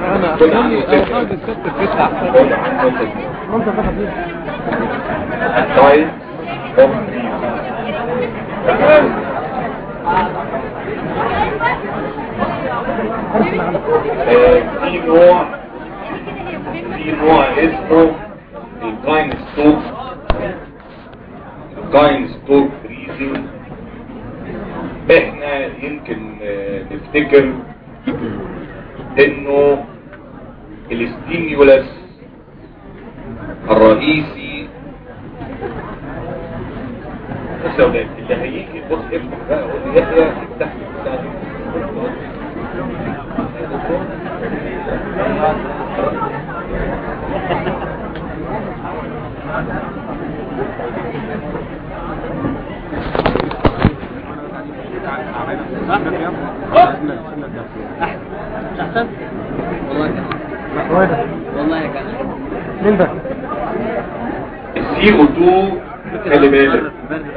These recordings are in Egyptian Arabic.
انا خد عنه اخلي او فكرة. خالد الست بتاع خد عنه فكرة. منظر ده خفيف طيب آه، في نوع في نوع اسمه الكاين ستوك الكاين ستوك بريزنج احنا يمكن آه، نفتكر انه الاستيميولاس الرئيسي بص يا ولاد اللي هيجي بص افتح بقى قول لي يحيى افتح لي البتاع دي. احسن والله كان هو ده والله كان مين ده السي او 2 خلي بالك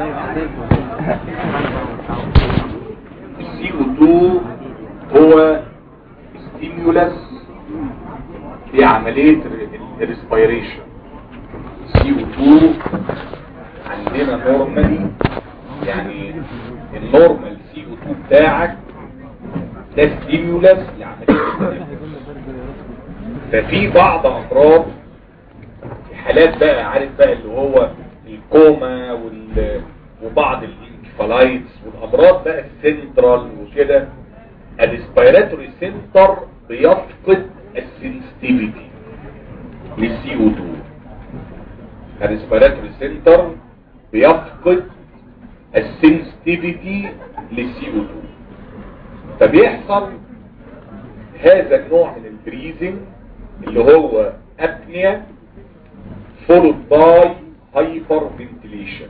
السي او 2 هو ستيمولاس في عملية الريسبيريشن سي او 2 عندنا نورمالي يعني النورمال سي او 2 بتاعك ده ستيمولاس لعملية التنفس ففي بعض امراض في حالات بقى عارف بقى اللي هو الكوما وال... وبعض الانكفالايتس والامراض بقى السنترال وكده الريسبيراتوري سنتر بيفقد السنسيتيفيتي للسي او 2 الريسبيراتوري سنتر بيفقد السنسيتيفيتي للسي او 2 فبيحصل هذا النوع من البريزنج اللي هو ابنيا followed by hyperventilation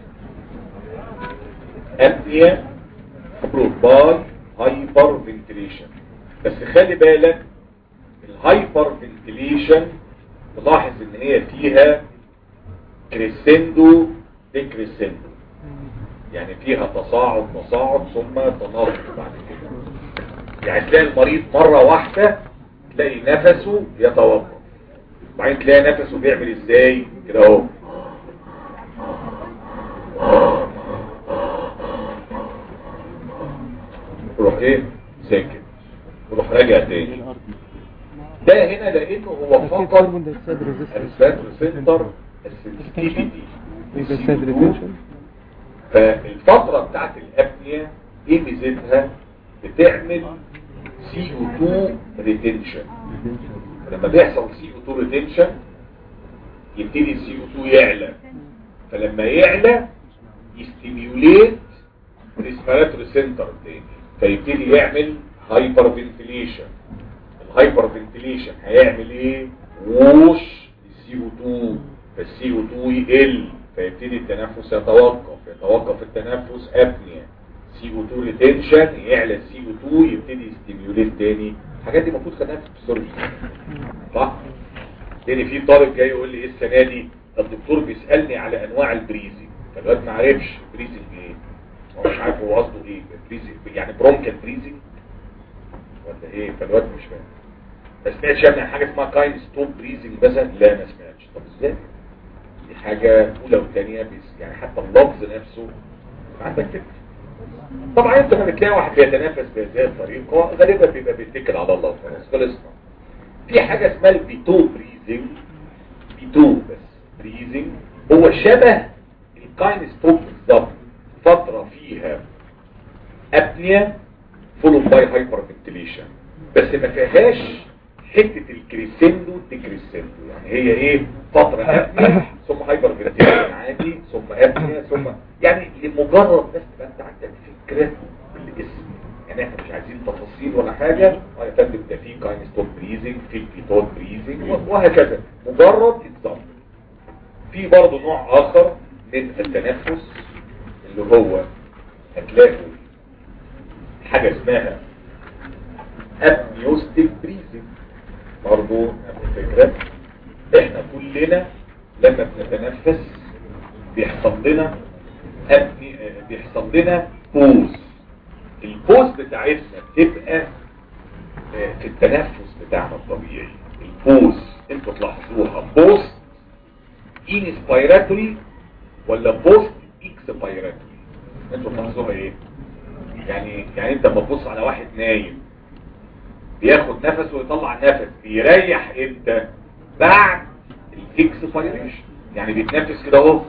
apnea followed by hyperventilation بس خلي بالك الهايبر فنتيليشن تلاحظ ان هي فيها كريسندو ديكريسندو يعني فيها تصاعد تصاعد ثم تناقض بعد كده يعني تلاقي المريض مرة واحدة تلاقي نفسه يتوقف بعدين تلاقي نفسه بيعمل ازاي كده اهو يروح ايه ساكت يروح راجع تاني ده هنا لانه هو فقط كاربون دايوكسيد ريزيستنس الريسبيراتوري سنتر السنسيتيفيتي دايوكسيد ريتنشن فالفترة بتاعت الابنية ايه ميزتها بتعمل سي او 2 ريتنشن لما بيحصل سي او 2 ريتنشن يبتدي السي او 2 يعلى فلما يعلى يستيميوليت ريسبيراتوري سنتر تاني فيبتدي يعمل هايبر فنتيليشن الهايبر فنتيليشن هيعمل ايه ووش السي او 2 فالسي او 2 يقل فيبتدي التنفس يتوقف يتوقف التنفس ابنيا سي او 2 ريتنشن يعلى السي او 2 يبتدي يستيميوليت تاني الحاجات دي المفروض خدناها في الفسيولوجي صح تاني في طالب جاي يقول لي ايه السنه دي الدكتور بيسالني على انواع البريزنج فالواد ما عرفش بريزنج ايه هو مش عارف هو قصده ايه بريزنج يعني برونكال بريزنج ولا ايه فالواد مش فاهم ما سمعتش يعني عن حاجه اسمها كاين ستوب بريزنج مثلا لا ما سمعتش طب ازاي دي حاجه اولى وثانيه بس يعني حتى اللفظ نفسه عندك فكره طبعا انت لما بتلاقي واحد بيتنافس بهذه الطريقه غالبا بيبقى بيتكل على الله خلاص خلصنا في حاجه اسمها البيتو بريزنج بيتو بس بريزنج هو شبه الكاين ستوب بالظبط فتره فيها ابنيا فولو باي هايبر فنتيليشن بس ما فيهاش حته الكريسندو تكريسندو يعني هي ايه فتره ابنيا ثم هايبر فنتيليشن عادي ثم ابنيا ثم يعني لمجرد بس تبقى انت عندك فكره بالاسم يعني احنا مش عايزين تفاصيل ولا حاجه اه يا فندم ده في كاين ستوب بريزنج في البيتوت بريزنج وهكذا مجرد اكزامبل في برضه نوع اخر من التنفس اللي هو هتلاقوا حاجة اسمها ابنيوستيك بريزنج برضو نفس الفكرة احنا كلنا لما بنتنفس بيحصل لنا أبني بيحصل لنا بوز البوز بتاعتنا بتبقى آه، في التنفس بتاعنا الطبيعي البوز انتوا تلاحظوها بوست انسبيراتوري ولا بوست اكسبيراتوري انتوا تلاحظوها ايه يعني يعني انت لما تبص على واحد نايم بياخد نفس ويطلع نفس بيريح امتى بعد الاكسبيريشن يعني بيتنفس كده اهو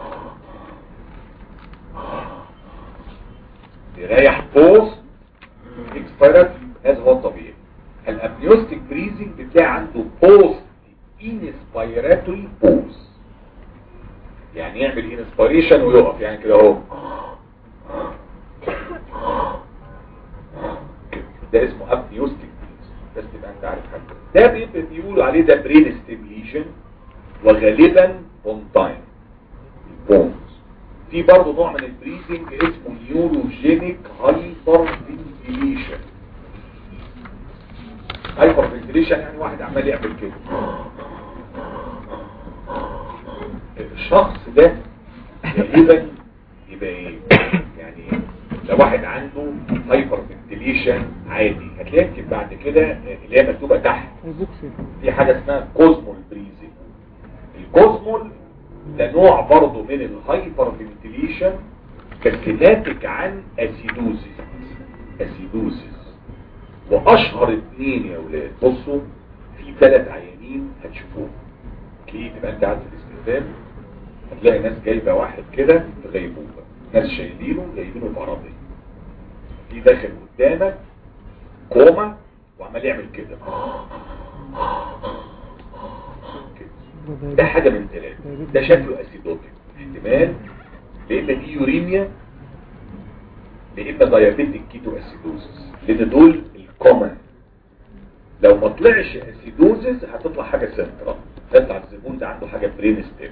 بيريح بوست اكسبيراتوري هذا هو الطبيعي الابنيوستيك بريزنج بتلاقي عنده بوست انسبيراتوري بوز يعني يعمل انسبيريشن ويقف يعني كده اهو ده اسمه ابنيوستيك بريزنج بس تبقى انت عارف حاجه ده بيبقى بيقولوا عليه ده برين ستيميليشن وغالبا اون تايم بونز في برضه نوع من البريزنج اسمه نيوروجينيك هايبر فنتيليشن هايبر فنتيليشن يعني واحد عمال يعمل كده الشخص ده غالبا يبقى ايه يعني لو واحد عنده هايبر فنتيليشن عادي هتلاقي يمكن بعد كده اللي هي مكتوبه تحت هيبوكسي في حاجه اسمها كوزمول بريزنج الكوزمول ده نوع برضه من الهايبر فنتيليشن بس ناتج عن اسيدوزيس اسيدوزيس واشهر اثنين يا ولاد بصوا في ثلاث عيانين هتشوفوهم تلاقيه تبقى انت قاعد في الاستخدام هتلاقي ناس جايبه واحد كده في غيبوبه ناس شايلينه جايبينه بعربيه في داخل قدامك كوما وعمال يعمل كده كده. ده حاجة من ثلاثة ده شكله اسيدوتيك احتمال لان دي يوريميا لان دايابيتيك كيتو اسيدوزس لان دول الكومن لو ما طلعش اسيدوزس هتطلع حاجة سنترال تطلع الزبون ده عنده حاجة برين ستيم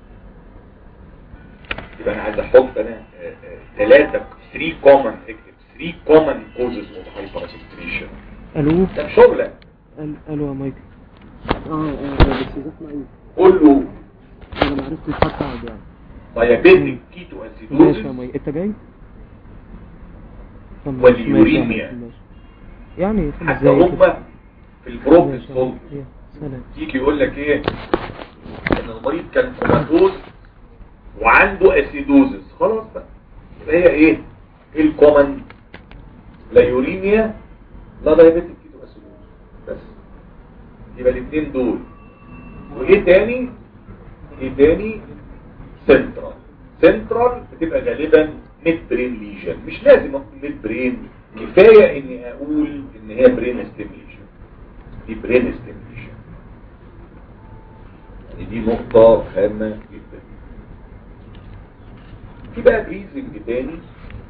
يبقى انا عايز احط انا ثلاثة 3 كومن اكتب 3 كومن كوزز اوف هايبر الو ده مش شغلة ال- الو يا مايكل اه اه بس زحمه قوي قول له انا ما عرفتش حتى اقعد يعني دايابيتيك كيتو ماشي يا اسيدوزس مايكل انت جاي طب ماشي، واليوريميا. ماشي، ماشي. يعني خمس حتى دقايق كده. هم في البروب ماشي، الصلب يلا، سلام يجي يقول لك ايه ان المريض كان كوماتوز وعنده اسيدوزس خلاص بقى يبقى هي ايه ايه الكومن لا يوريميا لا دايابيتيك كيتو اسيدوزس بس يبقى الاثنين دول وايه تاني ايه تاني سنترال سنترال بتبقى غالبا ميد برين ليجن مش لازم اقول ميد برين كفايه اني اقول ان هي برين ستيميليشن دي برين ستيميليشن يعني دي نقطة هامة جدا في بقى بريزنج تاني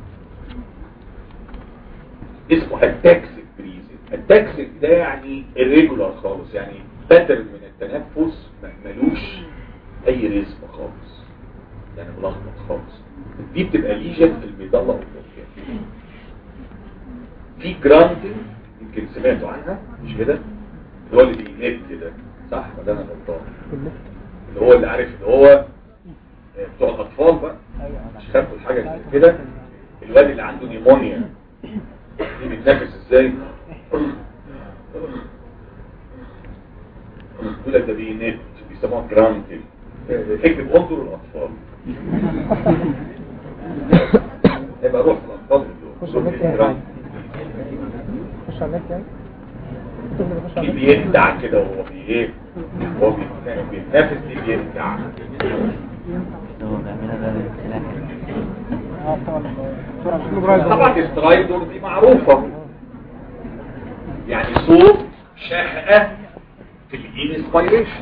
اسمه التاكسيك بريزنج التاكسيك ده يعني irregular خالص يعني باترن من التنفس ما- ملوش اي ريزم خالص يعني ملخبط خالص دي بتبقى ليجن في الميدالة والبركان في جرانتنج يمكن سمعتوا عنها مش كده اللي هو اللي بينت ده صح ولا انا غلطان كله اللي هو اللي عارف اللي هو آه، بتوع الاطفال بقى مش خدتوا الحاجه زي كده الواد اللي عنده نيمونيا دي بيتنفس ازاي يقول لك ده بينت بيسموها جرانتنج اكتب انظر الاطفال يبقى روح الاطفال خش دول. على النت يعني. جرانتنج. خش على النت يعني الطفل بيخش على دي النت بيندع كده وهو بي ايه هو بيتنفس بيتنفس دي بيندع هو بيعملها بقى بالسلاح اه طبعا بسرعه مش مبرد طبعا السترايدور دي معروفة يعني صوت شهقة في الانسبيريشن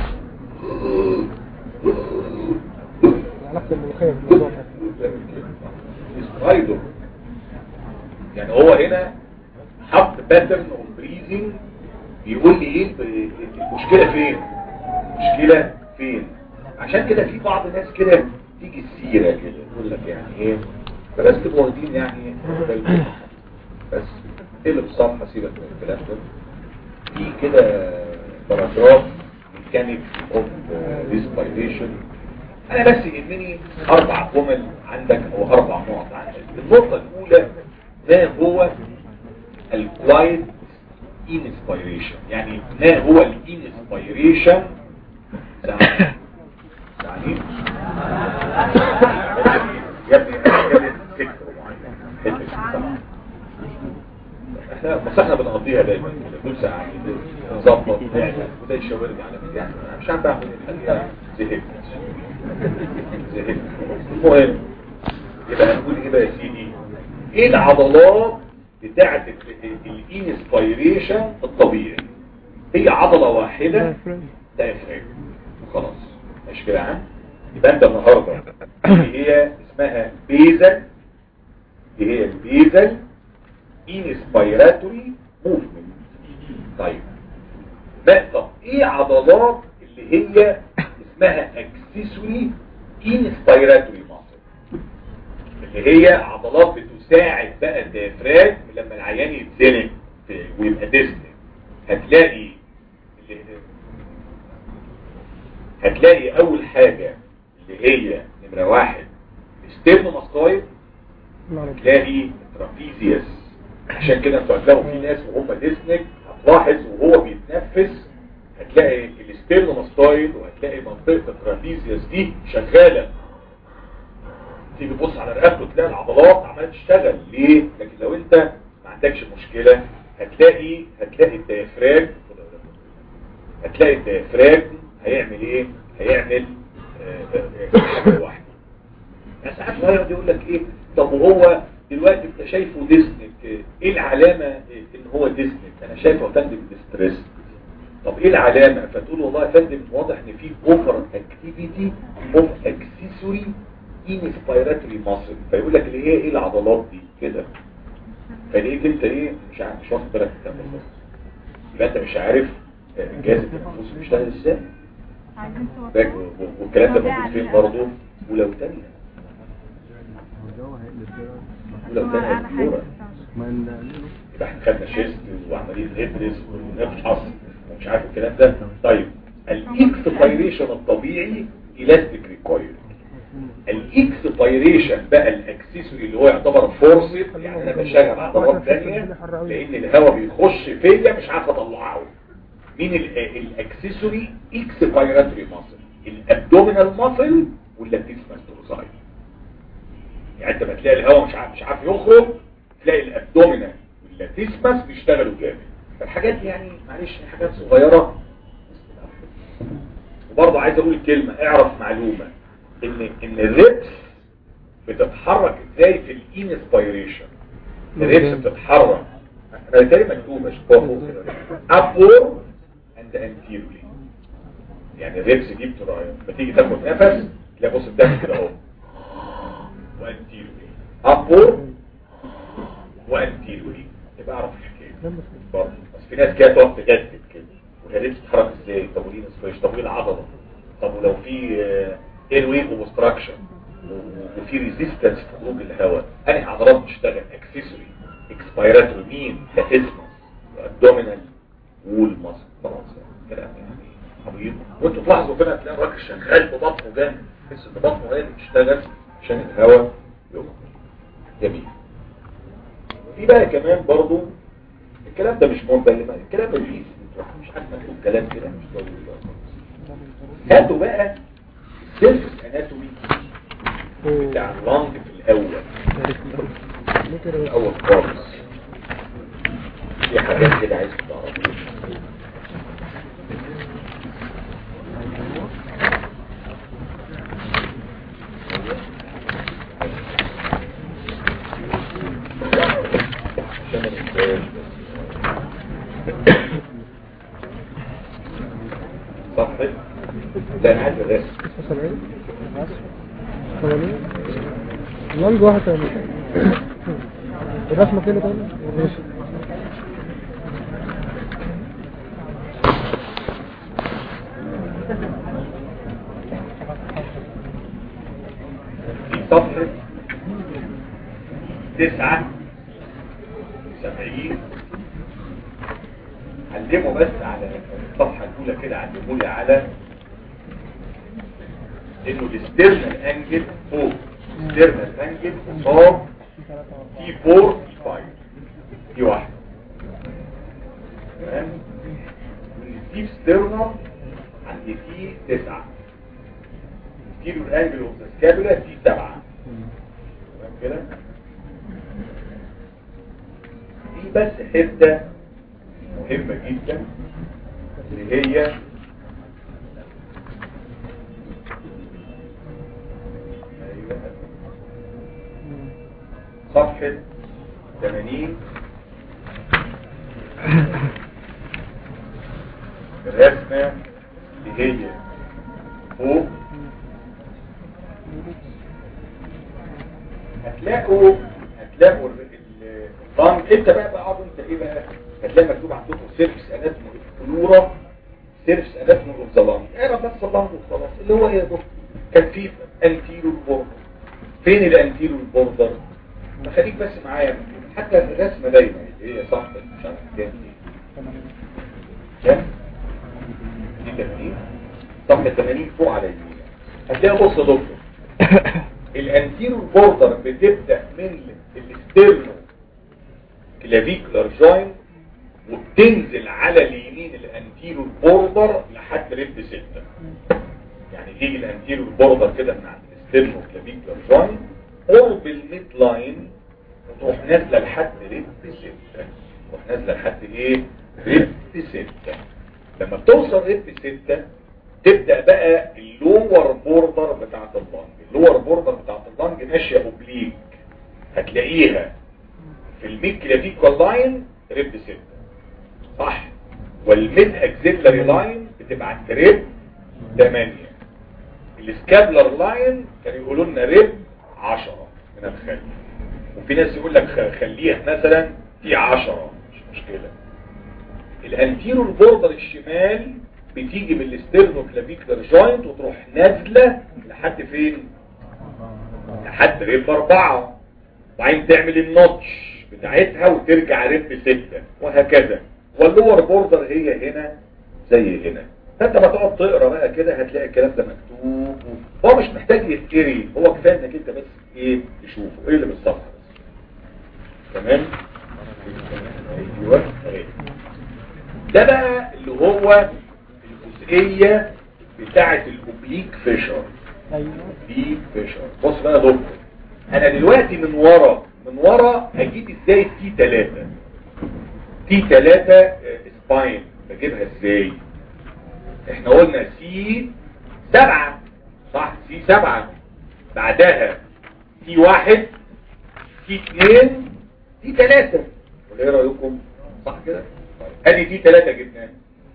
علاقه الملوخيه بالموضوع ده سترايدور يعني هو هنا حط باترن اوف بريزنج بيقول لي ايه ب- المشكلة فين المشكلة فين عشان كده في بعض الناس كده تيجي السيرة كده يقول لك يعني ايه فبس تبقوا واخدين يعني بالكم. بس اقلب الصفحة سيبك من الكلام ده في كده باراجراف ميكانيك اوف ريسبيريشن انا بس يهمني اربع جمل عندك او اربع نقط عندك النقطة الاولى ما هو الكلايد الانسبيريشن يعني ما هو الانسبيريشن ساعة يعني يا ابني يا ابني فكر معين حته ساعة. احنا بس احنا بنقضيها دايما كده نص ساعه نظبط نعمل وده يشاورني على مكان انا مش عارف اعمل ايه الحقيقه زهقت زهقت المهم يبقى هنقول ايه بقى يا سيدي ايه العضلات بتاعه الانسبيريشن الطبيعي هي عضله واحده دايفرام وخلاص مش كده ها يبقى انت النهارده دي هي اسمها بيزل دي هي البيزل inspiratory movement طيب بقى طب ايه عضلات اللي هي اسمها accessory inspiratory muscle اللي هي عضلات بتساعد بقى الديافراجم لما العيان يتزنق في- ويبقى ديسني هتلاقي اللي- هتلاقي اول حاجة اللي هي نمرة واحد ستيرنوماستويد هتلاقي ترابيزيوس عشان كده انتوا هتلاقوا في ناس وهم ديسنك هتلاحظ وهو بيتنفس هتلاقي الستيرنوماستويد وهتلاقي منطقة الترابيزيوس دي شغالة تيجي تبص على رقبته تلاقي العضلات عمالة تشتغل ليه؟ لكن لو انت ما عندكش مشكلة هتلاقي هتلاقي الديافراج هتلاقي الديافراج هيعمل ايه؟ هيعمل آه، آه، آه، حاجة واحدة يعني ساعات يقعد يقول لك ايه طب وهو دلوقتي انت شايفه ديسنك ايه العلامة ان هو ديسنك انا شايفه يا فندم ديستريس طب ايه العلامة فتقول والله يا فندم واضح ان في اوفر اكتيفيتي اوف اكسسوري انسبيراتوري ماسل فيقول لك اللي هي ايه العضلات دي كده فلقيت انت ايه مش عارف مش واخد بالك انت بس يبقى انت مش عارف آه، الجهاز التنفسي بيشتغل ازاي فاكر؟ و- والكلام ده موجود فين برضه ولو تانية ولو تانية الدكتورة يبقى احنا خدنا شيست وعملية ندرس ونفحص ومش عارف الكلام ده طيب الاكسبيريشن الطبيعي الاستيك ريكوير الاكسبيريشن بقى الاكسسوري اللي هو يعتبر فورسيت يعني انا بشغل عضلات ثانيه لان الهواء بيخش فيا مش عارف اطلعه مين الاكسسوري اكسبيراتوري ماسل الابدومينال ماسل واللاتيسمس دورساي يعني انت بتلاقي الهواء مش عارف مش عارف يخرج تلاقي الابدومينال واللاتيسمس بيشتغلوا جامد فالحاجات دي يعني معلش هي حاجات صغيره وبرضه عايز اقول كلمه اعرف معلومه ان ان الريبس بتتحرك ازاي في الانسبيريشن الريبس بتتحرك انا تاني مكتوبه شوفوها فوق كده upward and anteriorly يعني الريبس دي بتبقى لما تيجي تاخد نفس تلاقي بص الدم كده اهو وانتيرولي upward وانتيرولي يبقى اعرف الحكايه برضه بس في ناس كده تقعد تجدد كده وهي دي بتتحرك ازاي طب وليه نسبيش طب وليه العضله طب ولو في اير ويف اوبستراكشن وفي ريزيستنس في خروج الهواء انهي عضلات بتشتغل اكسسوري اكسبيراتوري مين لاتيسمس ابدومينال وول ماسل خلاص كلام يعني عبيط وانتوا تلاحظوا كده تلاقي الراجل شغال ببطنه جامد تحس ان بطنه هي اللي بتشتغل عشان الهواء يخرج جميل في بقى كمان برضو الكلام ده مش مهم بقى الكلام ده فيه مش عارف مكتوب كلام كده مش ضروري بقى خالص. هاتوا بقى السيلف اناتومي بتاع اللنج في الاول الاول خالص في حاجات كده عايز تعرفها عشان ما ننساش بس. صفحة ده انا عايز الرسم 79 80 لانج واحد تاني الرسمة كده تاني ماشي في صفحة تسعة سبعين علموا بس على الصفحة الأولى كده علموا لي على إنه الاسترنال أنجل فوق الاسترنال أنجل قصاد تي 4 تي 5 دي واحدة تمام والستيف ستيرنر عند تي تسعة ستيرو الانجل اوف ذا سكابولا تي سبعة تمام كده دي بس حتة مهمة جدا اللي هي أيوة. صفحة 80 الرسمة اللي هي فوق هتلاقوا هتلاقوا ال- ال- الضم انت بقى بقى اقعد انت ايه بقى هتلاقي مكتوب عندكم سيرفس اناتومي فلورا سيرفس اناتومي اوف ذا لانج اقرا بس اللانج وخلاص اللي هو ايه يا دكتور كان في انتيرو بوردر فين الانتيرو بوردر ما خليك بس معايا حتى الرسمه دايما اللي هي صح مش عارف كام دي كام دي 80 صفحه 80 فوق على اليمين هتلاقي بص يا دكتور الانتيرو بوردر بتبدا من الاسترنو كلافيكولار جوينت وبتنزل على اليمين الانتيرو بوردر لحد ريب 6 يعني تيجي الانتيرو بوردر كده من عند الاسترنو كلافيكولار جوينت قرب الميد لاين وتروح نازله لحد ريب 6 تروح نازله لحد ايه ريب 6 لما بتوصل ريب 6 تبدأ بقى اللور بوردر بتاعت اللنج اللور بوردر بتاعت اللنج ماشية اوبليك هتلاقيها في الميد كلافيكوال لاين ريب 6 صح والميد اكزيلري لاين بتبقى عند ريب 8 السكابلر لاين كانوا يقولوا لنا ريب 10 من الخلف وفي ناس يقول لك خ- خليها مثلا في 10 مش مشكله الانتيرو بوردر الشمال بتيجي من الاسترنو كلافيكولار جوينت وتروح نازله لحد فين لحد ريب أربعة وبعدين تعمل النوتش بتاعتها وترجع ريب ستة وهكذا واللور بوردر هي هنا زي هنا فانت ما تقعد تقرا بقى كده هتلاقي الكلام ده مكتوب هو مش محتاج يتقري هو كفايه انك انت بس ايه تشوفه ايه اللي بالصفحه بس تمام ايوه أهي. ده بقى اللي هو الجزئيه بتاعه الاوبليك فيشر ايوه دي فيشر بص بقى يا دكتور انا دلوقتي من ورا من ورا هجيب ازاي تي 3 تي 3 سباين بجيبها ازاي احنا قلنا سي 7 صح سي 7 بعدها تي 1 تي 2 تي 3 ولا ايه رايكم صح كده طيب ادي تي 3 جبناها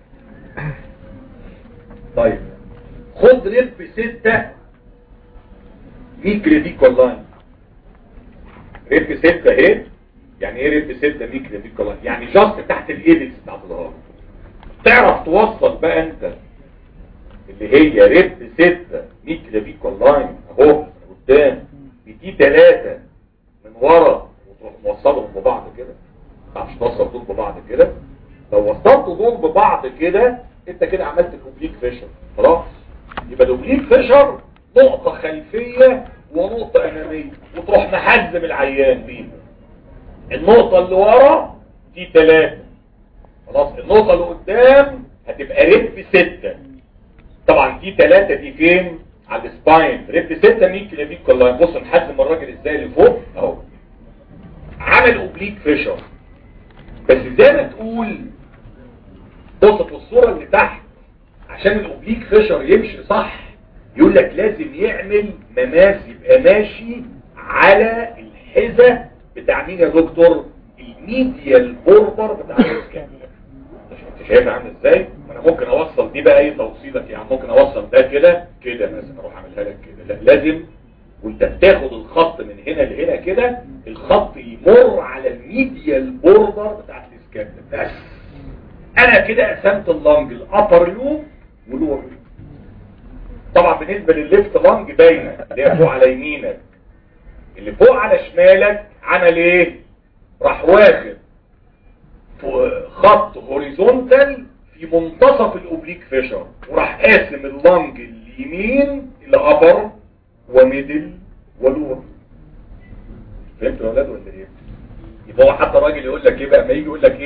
طيب خد ريب 6 ميكرو دي كولاين ريب 6 اهي يعني ايه ريب 6 ميكرو دي كولاين يعني جاست تحت الايدكس بتاعت الظهر تعرف توصل بقى انت اللي هي ريب 6 ميكرو دي كولاين اهو قدام بدي 3 من ورا وتروح موصلهم ببعض كده ما تعرفش توصل دول ببعض كده لو وصلت دول ببعض كده انت كده عملت الاوبليك فيشر خلاص يبقى الاوبليك فيشر نقطة خلفية ونقطة امامية وتروح محزم العيان بيها النقطة اللي ورا دي ثلاثة خلاص النقطة اللي قدام هتبقى ريب ستة طبعا دي ثلاثة دي فين على السباين ريب ستة مين كلافيك كلها بص نحزم الراجل ازاي لفوق اهو عمل اوبليك فيشر بس زي ما تقول بص في الصورة اللي تحت عشان الاوبليك فيشر يمشي صح يقول لك لازم يعمل مماس يبقى ماشي على الحذاء بتاع مين يا دكتور الميديال بوردر بتاع الاسكان انت شايفها عامل ازاي ما انا ممكن اوصل دي بقى اي توصيلك يعني ممكن اوصل ده كده كده مثلا اروح اعملها لك كده لا لازم وانت بتاخد الخط من هنا لهنا كده الخط يمر على الميديال بوردر بتاع الاسكان بس انا كده قسمت اللنج الابر لوب واللور لوب طبعا بالنسبة للليفت لانج باينة اللي هي فوق على يمينك اللي فوق على شمالك عمل ايه راح واخد فوق- خط هوريزونتال في منتصف الاوبليك فيشر وراح قاسم اللانج اليمين الى ابر وميدل ولور فهمتوا يا ولاد ولا ايه يبقى هو حتى راجل يقول لك ايه بقى ما يجي يقول لك ايه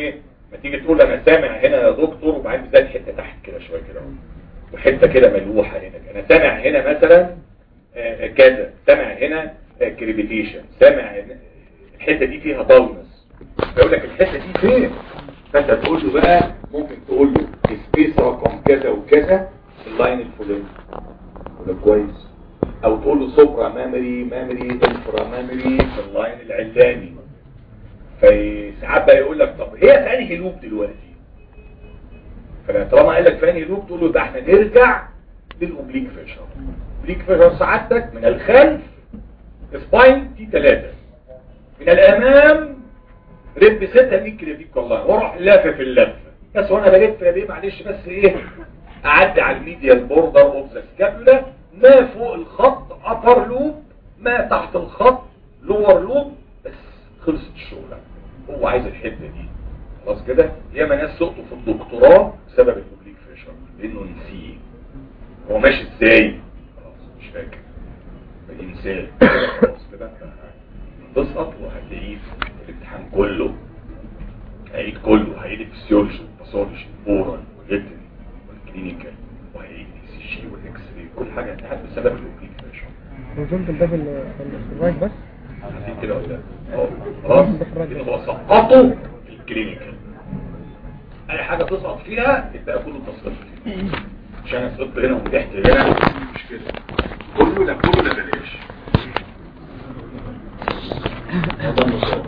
ما تيجي تقول انا سامع هنا يا دكتور وبعدين بزاد حته تحت كده شويه كده اهو. وحته كده ملوحه هنا انا سامع هنا مثلا آه، كذا سامع هنا كريبيتيشن سامع هنا- الحته دي فيها ضلمس فيقول لك الحته دي فين فانت تقول له بقى ممكن تقول له سبيس رقم كذا وكذا في اللاين الفلاني يقول لك كويس او تقول له سوبرا مامري مامري انفرا مامري في اللاين العلاني فساعات بقى يقول لك طب هي في انهي لوب دلوقتي فطالما قال لك في انهي لوب تقول له ده احنا نرجع للاوبليك فيشر اوبليك فيشر سعادتك من الخلف سباين دي ثلاثة من الامام رب ستة ميك كلافيك والله واروح لافف اللفة بس وانا بلف يا بيه معلش بس ايه اعدي على الميديال بوردر اوف ذا سكابولا ما فوق الخط ابر لوب ما تحت الخط لور لوب بس خلصت الشغلة هو عايز الحتة دي خلاص كده ياما ناس سقطوا في الدكتوراه بسبب الاوبليك فيشر لانه نسيه هو ماشي ازاي خلاص مش فاكر الانسان خلاص كده تسقط وهتعيد الامتحان كله هيعيد كله هيعيد الفسيولوجي والباثولوجي اورال والريتن والكلينيكال وهيعيد الاي سي جي والاكس راي كل حاجه هتعاد بسبب الاوبليك فيشر وصلت ده في ال- في الرايت بس عارفين كده ولا لا؟ اه خلاص كده هو سقطه في الكلينيكال اي حاجه تسقط فيها يبقى كله تصرف فيها عشان انا سقطت هنا ونجحت هنا مش كده كله لا كله لا بلاش هذا النظام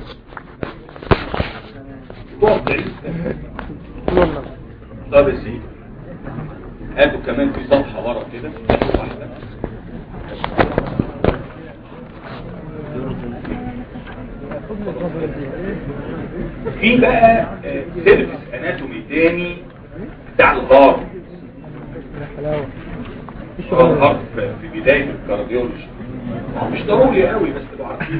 تقعد تعيد. والله طب يا سيدي هاتوا كمان في صفحة ورا كده هاتوا واحدة في بقى سيرفيس اناتومي تاني بتاع الغار حلاوة الغار في في بداية الكارديولوجي هو مش ضروري قوي بس تبقوا عارفين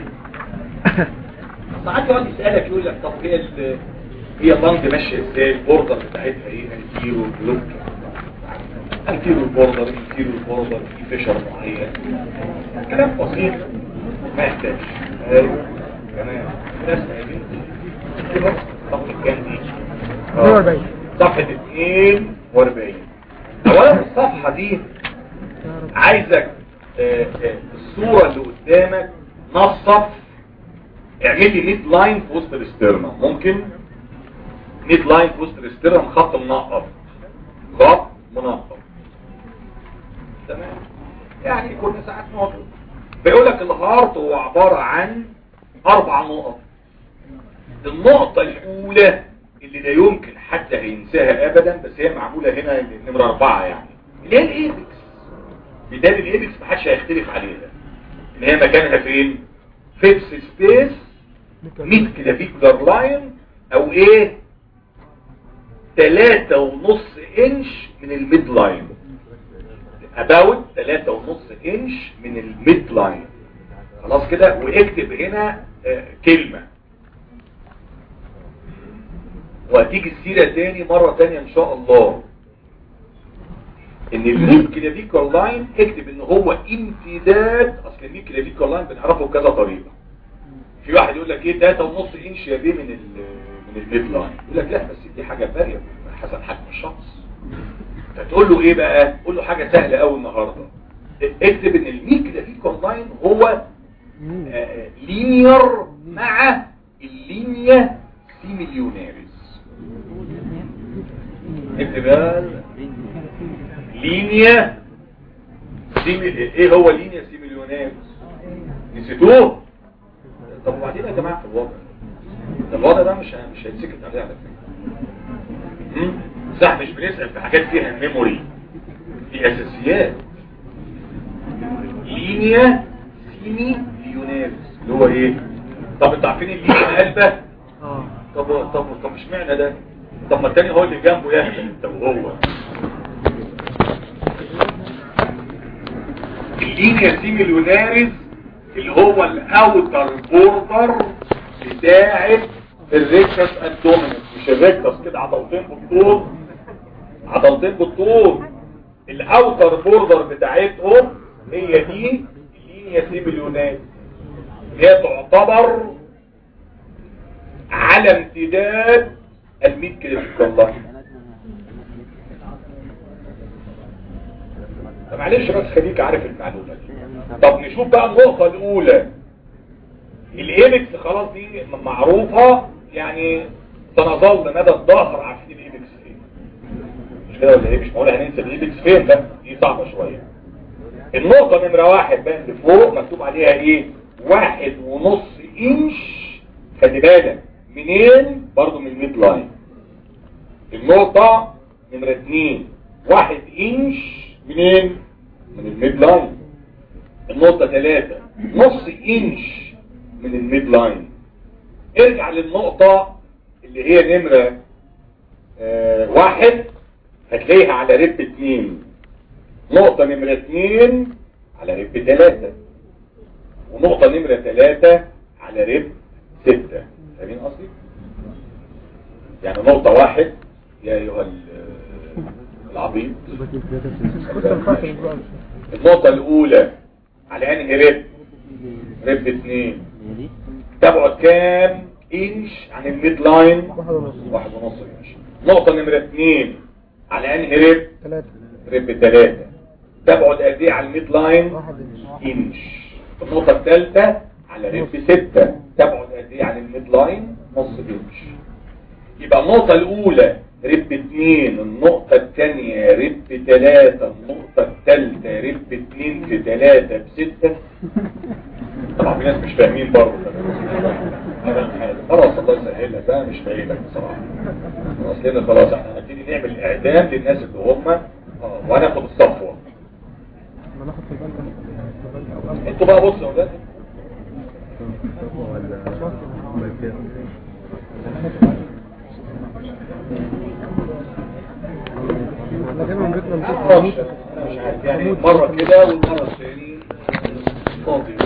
ساعات يقعد يسألك يقول لك طب هي ال- هي اللنج ماشية ازاي البوردر بتاعتها ايه انتيرو بلوك انتيرو البوردر انتيرو البوردر في فيشر معين كلام بسيط ما يحتاج ايوه تمام ناس يا بنتي كده صفحة كام دي؟ آه. 42. صفحة 42 اولا الصفحة دي عايزك آه، آه، الصورة اللي قدامك نصف اعمل لي ميد لاين في وسط الاسترنا ممكن ميد لاين في وسط الاسترنا خط منقط خط منقط تمام يعني كل ساعات نقطة بيقول لك الهارت هو عبارة عن اربع نقط النقطة الاولى اللي لا يمكن حد هينساها ابدا بس هي معمولة هنا نمرة اربعة يعني اللي هي الايبكس بداية الايبكس محدش هيختلف عليها ان هي مكانها فين فيبس سبيس ميد كلافيكولار لاين او ايه تلاتة ونص انش من الميد لاين about تلاتة ونص انش من الميد لاين خلاص كده واكتب هنا آه، كلمة وهتيجي السيرة تاني مرة تانية ان شاء الله ان الميد كلافيكولار لاين اكتب ان هو امتداد اصل الميد كلافيكولار لاين بنعرفه بكذا طريقة في واحد يقول لك ايه 3 ونص انش يا بيه من ال من الميد لاين يقول لك لا بس دي حاجه فاريه حسب حجم الشخص فتقول له ايه بقى قول له حاجه سهله قوي النهارده اكتب ان الميد كلافيكولار لاين هو لينير مع اللينيا سيميليونيريز اكتب بقى لينيا سيمي... ايه هو لينيا سيميليونيريز نسيتوه طب وبعدين يا جماعه في الوضع ده الوضع ده مش مش هيتسكت عليه على فكره امم صح مش بنسال في حاجات فيها ميموري في اساسيات لينيا سيمي ليونيرز اللي هو ايه طب انتوا عارفين اللينيا قلبه اه طب طب طب مش معنى ده طب ما التاني هو اللي جنبه يهبل انت وهو اللينيا سيميليوناريز اللي هو الاوتر بوردر بتاعت الريكتس ابدومينس مش الريكتس كده عضلتين بالطول عضلتين بالطول الاوتر بوردر بتاعتهم هي دي اللينيا سيميليوناريز هي تعتبر على امتداد قال 100 كده والله طب معلش بس خليك عارف المعلومة دي طب نشوف بقى النقطة الأولى الايبكس خلاص دي معروفة يعني سنظل مدى الظهر عارفين الايبكس فين مش كده ولا ايه مش معقول هننسى الايبكس فين لا دي صعبة شوية النقطة نمرة واحد بقى اللي فوق مكتوب عليها ايه واحد ونص انش خلي بالك منين برضو من الميد لاين النقطة نمرة اتنين واحد انش منين من الميد لاين النقطة ثلاثة نص انش من الميد لاين ارجع للنقطة اللي هي نمرة آه واحد هتلاقيها على رب اتنين نقطة نمرة اتنين على رب تلاتة ونقطة نمرة تلاتة على رب ستة فاهمين قصدي؟ يعني نقطة واحد يا أيها ال- العبيط بص الفاصل بقى النقطة الأولى على أنهي رب رب اتنين دي تبعد كام انش عن الميد لاين واحد ونص واحد ونص انش نقطة نمرة اتنين على أنهي رب ثلاثة رب تلاتة تبعد قد ايه على الميد لاين واحد انش انش النقطة الثالثة على رب ستة تبعد قد ايه عن الميد لاين نص انش يبقى النقطة الأولى رب اتنين النقطة الثانية رب تلاتة النقطة الثالثة رب اتنين في تلاتة بستة طبعا في ناس مش فاهمين برضه خلاص الله يسهلها بقى مش فاهمك بصراحة خلاص لنا خلاص احنا هنبتدي نعمل اعدام للناس اللي هم اه وهناخد الصفوة ما ناخد في بالنا انتوا بقى بصوا يا اولاد احنا جايبها من بيتنا من معرفش، بيتنا انا مش عارف يعني مرة كده والمرة الثانية فاضي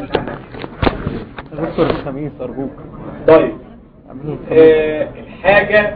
دكتور الخميس أرجوك طيب آه الحاجة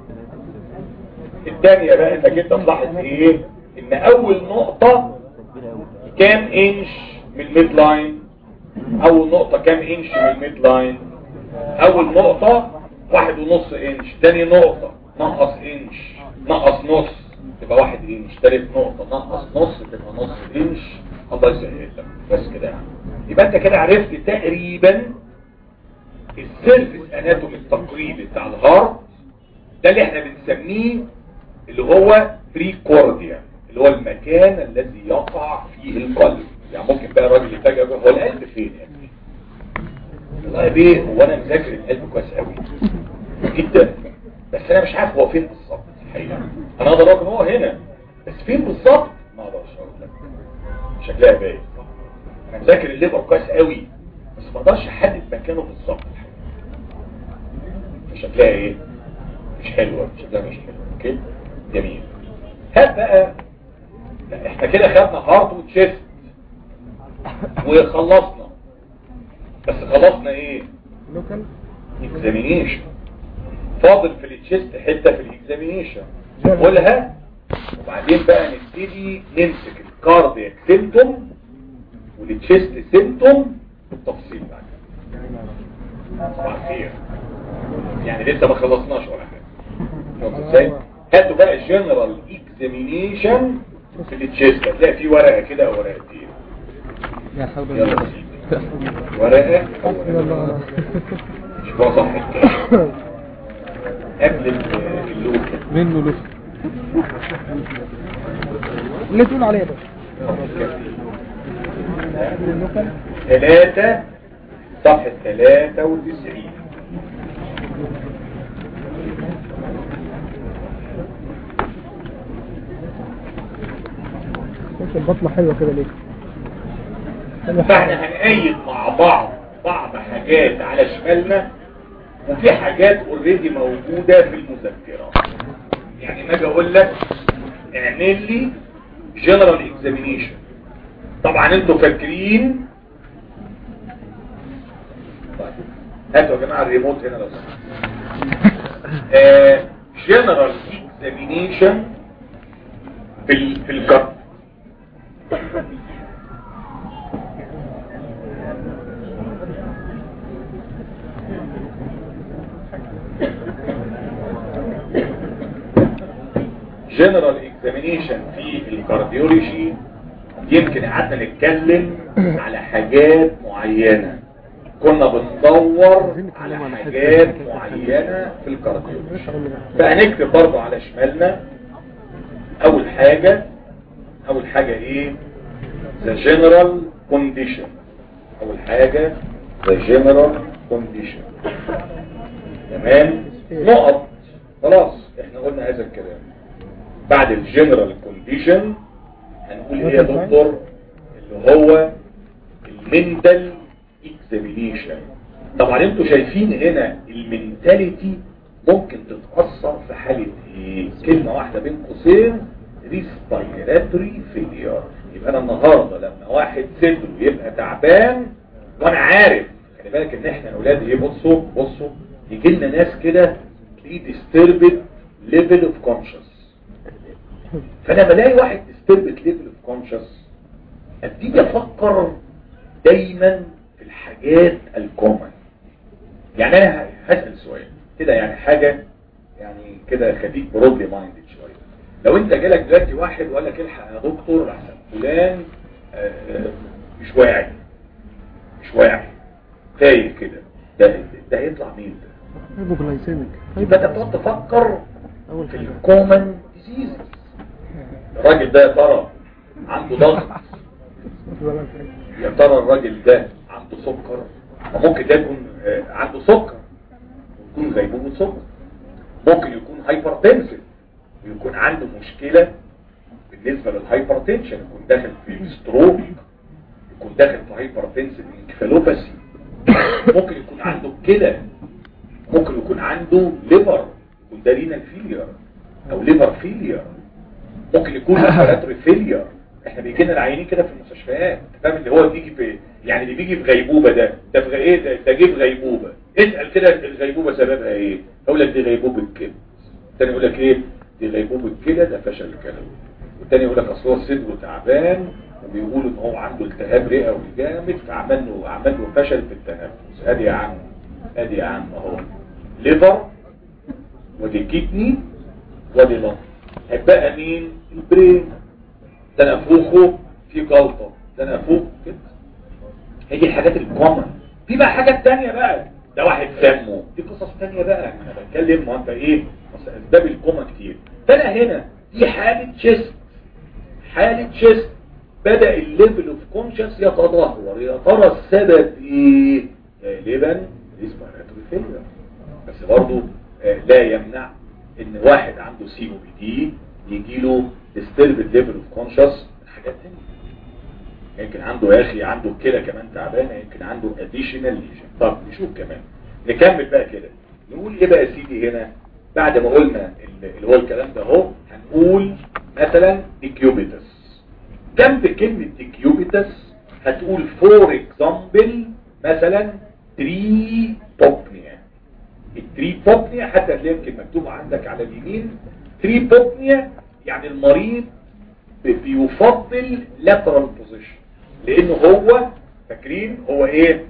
الثانية بقى انك انت تلاحظ ايه ان اول نقطة كام انش من الميد لاين اول نقطة كام انش من الميد لاين اول نقطة واحد ونص انش تاني نقطة نقص انش نقص نص تبقى واحد انش تالت نقطة نقص نص تبقى نص انش الله يسهل لك بس كده يعني يبقى انت كده عرفت تقريبا السيرفس اناتومي التقريبي بتاع الهارت ده اللي احنا بنسميه اللي هو بريكورديا اللي هو المكان الذي يقع فيه القلب يعني ممكن بقى الراجل يفاجئ يقول هو القلب فين يا ابني والله يا بيه هو انا مذاكر القلب كويس قوي جدا بس انا مش عارف هو فين بالظبط الحقيقه انا اقدر اقول ان هو هنا بس فين بالظبط ما اقدرش اقول لك شكلها باين انا مذاكر الليبر كويس قوي بس ما اقدرش احدد مكانه بالظبط الحقيقه شكلها ايه مش حلوة شكلها مش حلوة اوكي جميل هات بقى لا، احنا كده خدنا هارت وتشيست وخلصنا بس خلصنا ايه لوكال اكزامينيشن فاضل في التشيست حتة في الاكزامينيشن نقولها وبعدين بقى نبتدي نمسك الكاردياك سيمتوم والتشيست سيمتوم بالتفصيل بعد صباح الخير يعني لسه ما خلصناش ولا حاجه شوف ازاي هاتوا بقى الجنرال اكزامينيشن في التشيست هتلاقي في ورقه كده او ورقتين يا حول يلا الله سيدي. ورقه أو حسبنا الله ورقة. ونعم مش هو صح الكلام. قبل ال- اللوكه منه لوكال اللي تقول عليه بس اللوكال ثلاثة صفحة ثلاثة وتسعين بص البطنة حلوة كده ليه حلوة فاحنا هنقيد مع بعض بعض حاجات على شمالنا وفي حاجات اوريدي موجودة في المذكرة يعني ما اجي اقول لك اعمل لي جنرال اكزامينيشن طبعا انتوا فاكرين طيب هاتوا يا جماعة الريموت هنا لو سمحت جنرال اكزامينيشن في ال في الجر جنرال اكزامينيشن في الكارديولوجي يمكن قعدنا نتكلم على حاجات معينة كنا بندور على حاجات معينة في الكارديولوجي فهنكتب برضه على شمالنا اول حاجة اول حاجة ايه the general condition اول حاجة the general condition تمام نقط خلاص احنا قلنا هذا الكلام بعد الجنرال كونديشن هنقول ايه يا دكتور اللي هو المنتال اكزامينيشن طبعا انتوا شايفين هنا المنتاليتي ممكن تتأثر في حالة ايه كلمة واحدة بين قوسين ريسبيراتوري فيلير يبقى انا النهاردة لما واحد صدره يبقى تعبان وانا عارف خلي بالك ان احنا اولاد ايه بصوا بصوا يجي لنا ناس كده تلاقيه disturbed level of conscious فانا بلاقي واحد disturbed level of conscious ابتدي افكر دايما في الحاجات الكومن يعني انا هسأل سؤال كده يعني حاجة يعني كده خليك برودلي مايندد شوية لو انت جالك دلوقتي واحد وقال لك الحق يا دكتور احسن فلان آه، آه، مش واعي مش واعي تايه كده ده ده هيطلع مين ده هايبوغلايسيميك يبقى انت بتقعد تفكر اول في حاجه الكومن ديزيز الراجل ده يا ترى عنده ضغط يا ترى الراجل ده عنده سكر ما ممكن ده يكون آه، عنده سكر يكون غيبوبة سكر ممكن يكون هايبرتنسيف ويكون عنده مشكلة بالنسبة للهايبرتنشن يكون داخل في ستروك يكون داخل في هايبرتنسيف انكفالوباسي ممكن يكون عنده كلى ممكن يكون عنده ليفر يكون ده رينال فيلير او ليفر فيلير ممكن يكون ريسبيراتوري فيلير احنا بيجي لنا العيانين كده في المستشفيات فاهم اللي هو بيجي في يعني اللي بيجي في غيبوبه ده ده في غ- ايه ده, ده جه في غيبوبه اسال كده الغيبوبه سببها ايه يقول لك دي غيبوبه كده الثاني يقول لك ايه دي غيبوبه كده ده فشل كلوي والثاني يقول لك اصل هو صدره تعبان وبيقولوا ان هو عنده التهاب رئوي جامد فعمل له عمل له فشل في التنفس ادي يا عم ادي يا عم اهو ليفر ودي كيدني ودي لنج هيبقى مين البرين تنفخه في جلطة تنفخ كده هي دي الحاجات الكومن في بقى حاجات تانية بقى ده واحد سمه دي قصص تانية بقى انا بتكلم ما انت ايه أصل اسباب الكومن كتير فانا هنا دي حالة تشيست حالة تشيست بدأ الليفل اوف كونشس يتدهور يا ترى السبب ايه غالبا ريسبيراتوري فيلير بس برضه آه، لا يمنع ان واحد عنده سي او بي دي يجي له disturbed level of conscious حاجات تانية يمكن عنده يا اخي عنده كده كمان تعبانه يمكن عنده additional lesion طب نشوف كمان نكمل بقى كده نقول ايه بقى يا سيدي هنا بعد ما قلنا ال- اللي هو الكلام ده اهو هنقول مثلا ديكيوبيتس جنب كلمة ديكيوبيتس هتقول فور اكزامبل مثلا تري بوبنيا التري بوبنيا حتى هتلاقي يمكن مكتوب عندك على اليمين تري بوبنيا يعني المريض بي- بيفضل lateral position لانه هو فاكرين هو ايه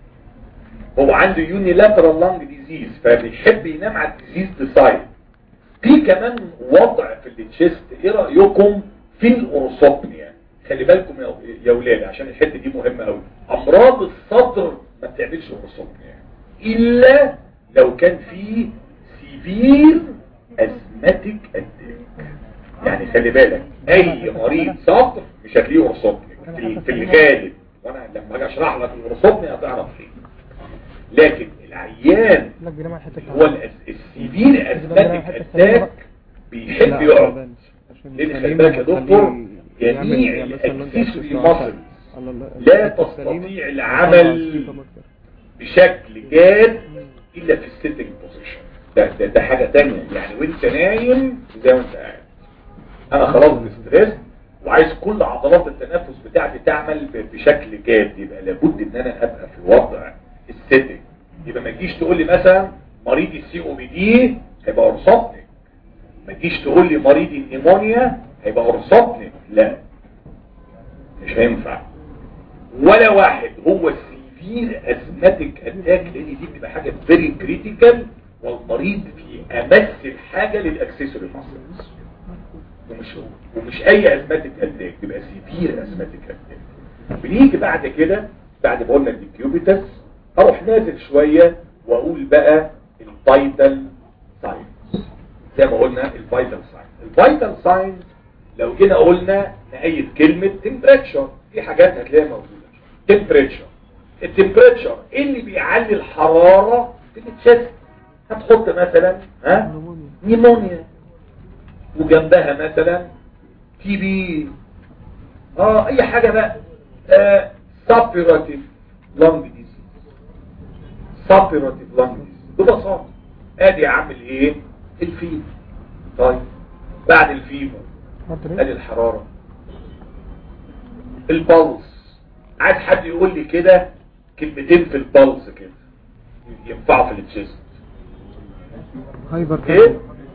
هو عنده unilateral lung disease فبيحب ينام على الديزيز سايد في كمان وضع في التشيست ايه رايكم في الاورثوبنيا خلي بالكم يا يا اولاد عشان الحته دي مهمه قوي امراض الصدر ما بتعملش اورثوبنيا الا لو كان في سيفير ازماتيك اتاك يعني خلي بالك اي مريض صدر مش هتلاقيه اورثوبنيا في في الغالب وانا لما اجي اشرح لك الاورثوبنيا هتعرف ليه لكن العيان لك بينام على الحته هو الأس- السيفير ازماتيك اتاك بيحب يقعد لان خلي بالك يا دكتور جميع الاكسسوري ماسل لا تستطيع العمل بشكل جاد الا في السيتنج بوزيشن ده, ده, ده حاجة تانية يعني وانت نايم زي ما انت قاعد انا خلاص ستريس وعايز كل عضلات التنفس بتاعتي تعمل ب- بشكل جاد يبقى لابد ان انا ابقى في وضع السيتنج يبقى ما تجيش تقول لي مثلا مريض السي او بي دي هيبقى اورثوبنيك ما تجيش تقول لي مريض النيمونيا هيبقى اورثوبنيك لا مش هينفع ولا واحد هو السيفير ازماتيك اتاك لان دي بتبقى حاجه فيري كريتيكال والمريض في امس الحاجه للاكسسوري ماسلز ومش ومش اي ازماتيك اتاك بيبقى سيفير ازماتيك اتاك بنيجي بعد كده بعد ما قلنا الديكيوبيتس اروح نازل شويه واقول بقى الفايتال ساينز زي ما قلنا الفايتال ساينز الفايتال ساينز لو جينا قلنا نأيد كلمة temperature في حاجات هتلاقيها موجودة temperature التمبريتشر ايه اللي بيعلي الحرارة في التشست هتحط مثلا ها نيمونيا وجنبها مثلا تي بي اه اي حاجة بقى آه سابيراتيف لونج ديزيز سابيراتيف لونج ديزيز ببساطة ادي عامل ايه الفيفر طيب بعد الفيفر ادي الحرارة البلس عايز حد يقول لي كده كلمتين في البلس كده ينفعوا في التشيست هايبر ايه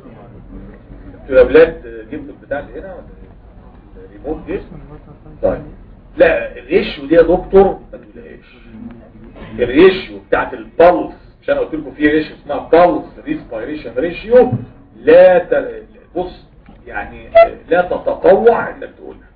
يا بلاد جبت البتاع اللي هنا ولا إيه؟ الريموت جه طيب لا الريشيو دي يا دكتور ما تقولهاش الريشيو بتاعت البلس مش انا قلت لكم في ريشيو اسمها بلس ريسبيريشن ريشيو لا ت... بص يعني لا تتطوع انك تقولها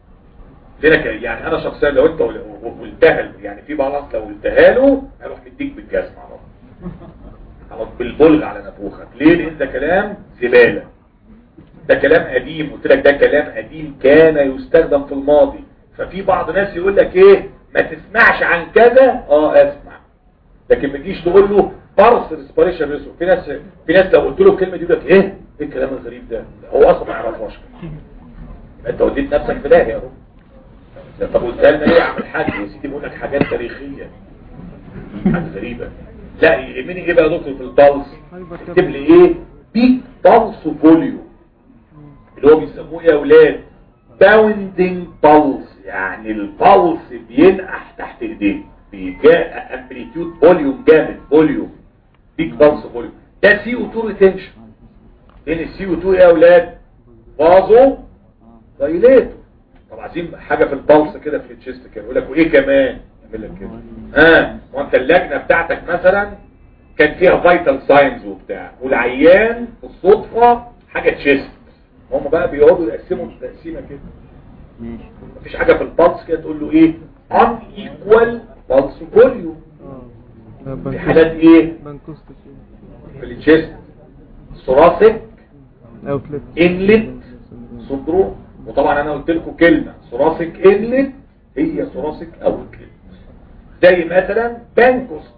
لك يعني انا شخصيا لو انت قلتها له يعني في بعض لو قلتها له هيروح مديك بالجزمه على طول خلاص بالبلغ على نفوخك ليه لان ده كلام زباله ده كلام قديم قلت لك ده كلام قديم كان يستخدم في الماضي ففي بعض الناس يقول لك ايه ما تسمعش عن كذا اه اسمع لكن ما تجيش تقول له بارس ريسبيريشن ريسو في ناس في ناس لو قلت له الكلمه دي يقول لك ايه ايه الكلام الغريب ده هو اصلا ما يعرفهاش انت وديت نفسك في داهيه يا رب طب قلتها لنا ايه يا عم الحاج يا سيدي بقول لك حاجات تاريخيه حاجات غريبه لا يهمني ايه بقى يا دكتور في البلس اكتب لي ايه بيك بلس فوليوم اللي هو بيسموه يا اولاد باوندنج بلس يعني البلس بينقح تحت ايديك بيجاء امبليتيود فوليوم جامد فوليوم بيك بلس فوليوم ده سي او 2 ريتنشن لان السي او 2 يا اولاد بازو دايليتور طب عايزين حاجه في البلس كده في التشيست كده يقول لك وايه كمان يعمل لك كده ها وانت اللجنه بتاعتك مثلا كان فيها فايتال ساينز وبتاع والعيان بالصدفه حاجه تشيست هم بقى بيقعدوا يقسموا التقسيمه كده ماشي مفيش حاجه في البلس كده تقول له ايه ان ايكوال بلس فوليوم في حالات ايه بنكوست في التشيست ثوراسيك اوتلت انلت صدره وطبعا انا قلت لكم كلمة ثوراسيك انلت هي ثوراسيك اوتلت زي مثلا بانكوست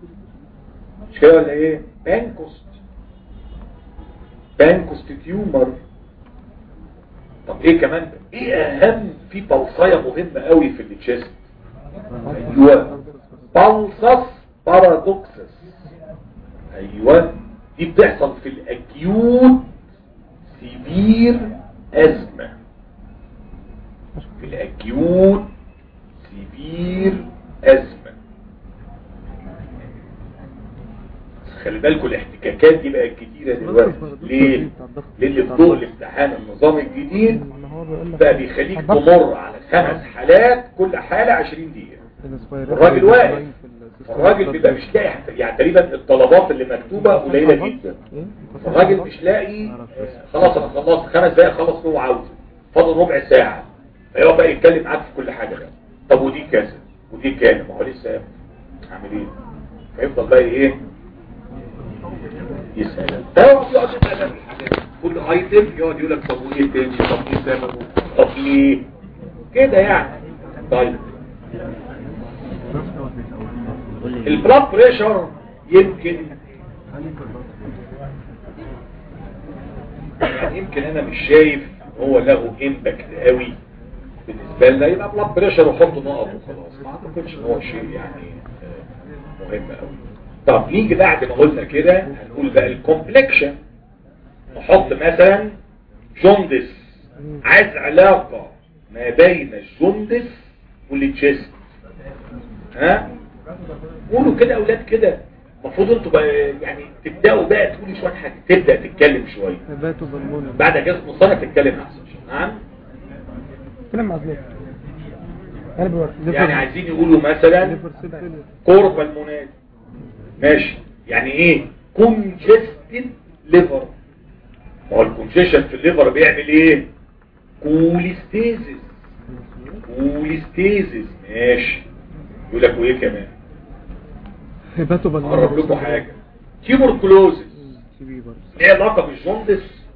مش كده ولا ايه بانكوست بانكوست تيومر طب ايه كمان ايه اهم في بلصايه مهمه قوي في التشيست ايوه بالسس بارادوكسس ايوه دي بتحصل في الاكيوت سيفير ازمه في الاكيوت سيفير ازمه خلي بالكم الاحتكاكات دي بقت كتيره دلوقتي ليه؟ لان في ضوء الامتحان النظام الجديد بقى بيخليك تمر على خمس حالات كل حالة 20 دقيقة الراجل واقف الراجل بيبقى مش لاقي حتى- يعني تقريبا الطلبات اللي مكتوبة قليلة جدا الراجل مش لاقي آه، خلاص انا خلصت خمس دقايق خلص اللي هو عاوزه فاضل ربع ساعة فيقعد بقى يتكلم معاك في كل حاجة بقى طب ودي كذا ودي كام ما هو لسه عامل ايه فيفضل بقى ايه يسأل ده يقعد يقعد يسأل كل ايتم يقعد يقول لك طب وايه تاني طب ايه سببه طب ليه كده يعني طيب قول لي البلاد بريشر يمكن يعني يمكن انا مش شايف هو له امباكت قوي بالنسبه لنا يبقى بلاد بريشر وحط نقط وخلاص ما اعتقدش ان هو شيء يعني آه، مهم قوي طب نيجي بعد ما قلنا كده هنقول بقى الكومبلكشن نحط مثلا جوندس عايز علاقه ما بين الجوندس والتشيست ها قولوا كده اولاد كده المفروض انتوا بقى يعني تبداوا بقى تقولوا شويه حاجه تبدا تتكلم شويه باتوا بالمونة بعد اجازه نص سنه تتكلم احسن نعم كلام معزلات انا بورك يعني عايزين يقولوا مثلا كورب ما هو الكونجيشن في الليفر بيعمل ايه كوليستيزيس كوليستيزيس ماشي يقول لك وايه كمان هباته اقرب لكم حاجه تيوبركلوزيس ايه علاقه بالجوندس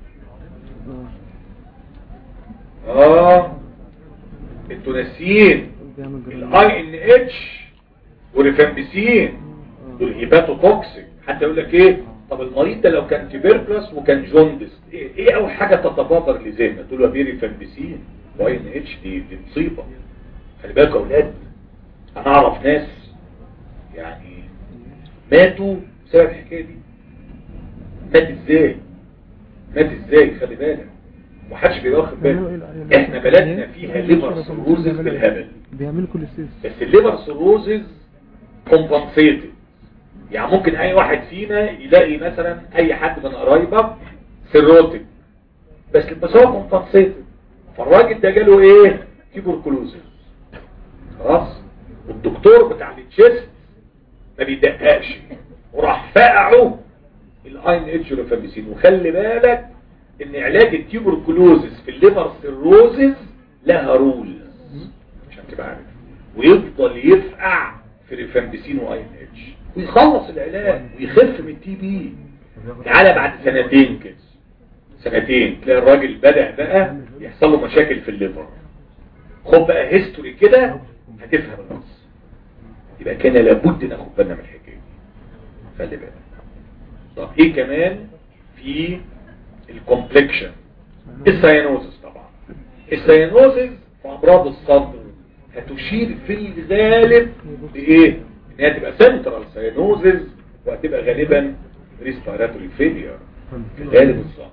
اه انتوا ناسيين الاي ان اتش والريفامبيسين دول هيباتو توكسيك حتى يقول لك ايه طب المريض ده لو كان تيبركلس وكان جوندس ايه, إيه اول حاجه تتبادر لذهنك تقول له يا بيه ريفامبيسين واي ان اتش دي دي مصيبه خلي بالك يا اولاد انا اعرف ناس يعني ماتوا بسبب الحكايه دي مات ازاي مات ازاي خلي بالك محدش بيبقى واخد باله احنا بلدنا فيها ليفر سيروزز بالهبل بيعملوا كل سيس بس الليفر سيروزز كومبنسيتد يعني ممكن اي واحد فينا يلاقي مثلا اي حد من قرايبك سيروتك بس بس هو كومبنسيتد فالراجل ده جاله ايه تيبركلوزز خلاص والدكتور بتاع التشيست ما بيدققش وراح فقعه الاين اتش ريفاميسين وخلي بالك ان علاج التيوبركلوزس في الليفر سيروزز لها رولز عشان تبقى عارف ويفضل يفقع في ريفامبيسين واي ان اتش ويخلص العلاج ويخف من التي بي تعالى بعد سنتين كده سنتين تلاقي الراجل بدأ بقى يحصل له مشاكل في الليفر خد بقى هيستوري كده هتفهم النص يبقى كان لابد ناخد بالنا من الحكايه دي خلي بالك طب ايه كمان في الكومبلكشن السيانوزس طبعا السيانوزس في امراض الصدر هتشير في الغالب بايه ان هي تبقى سنترال سيانوزس وهتبقى غالبا ريسبيراتوري فيلير في غالب الصدر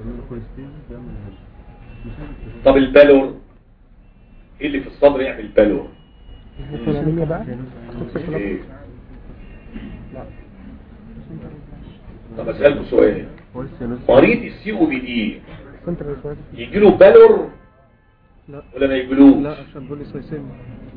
طب البالور ايه اللي في الصدر يعمل بالور الانيميا بقى ايه طب اسالكم سؤال مريض السي او بي دي سنترال ريسبيراتوري يجي له بالور لا ولا ما يجيلوش لا عشان بولي سايسيميا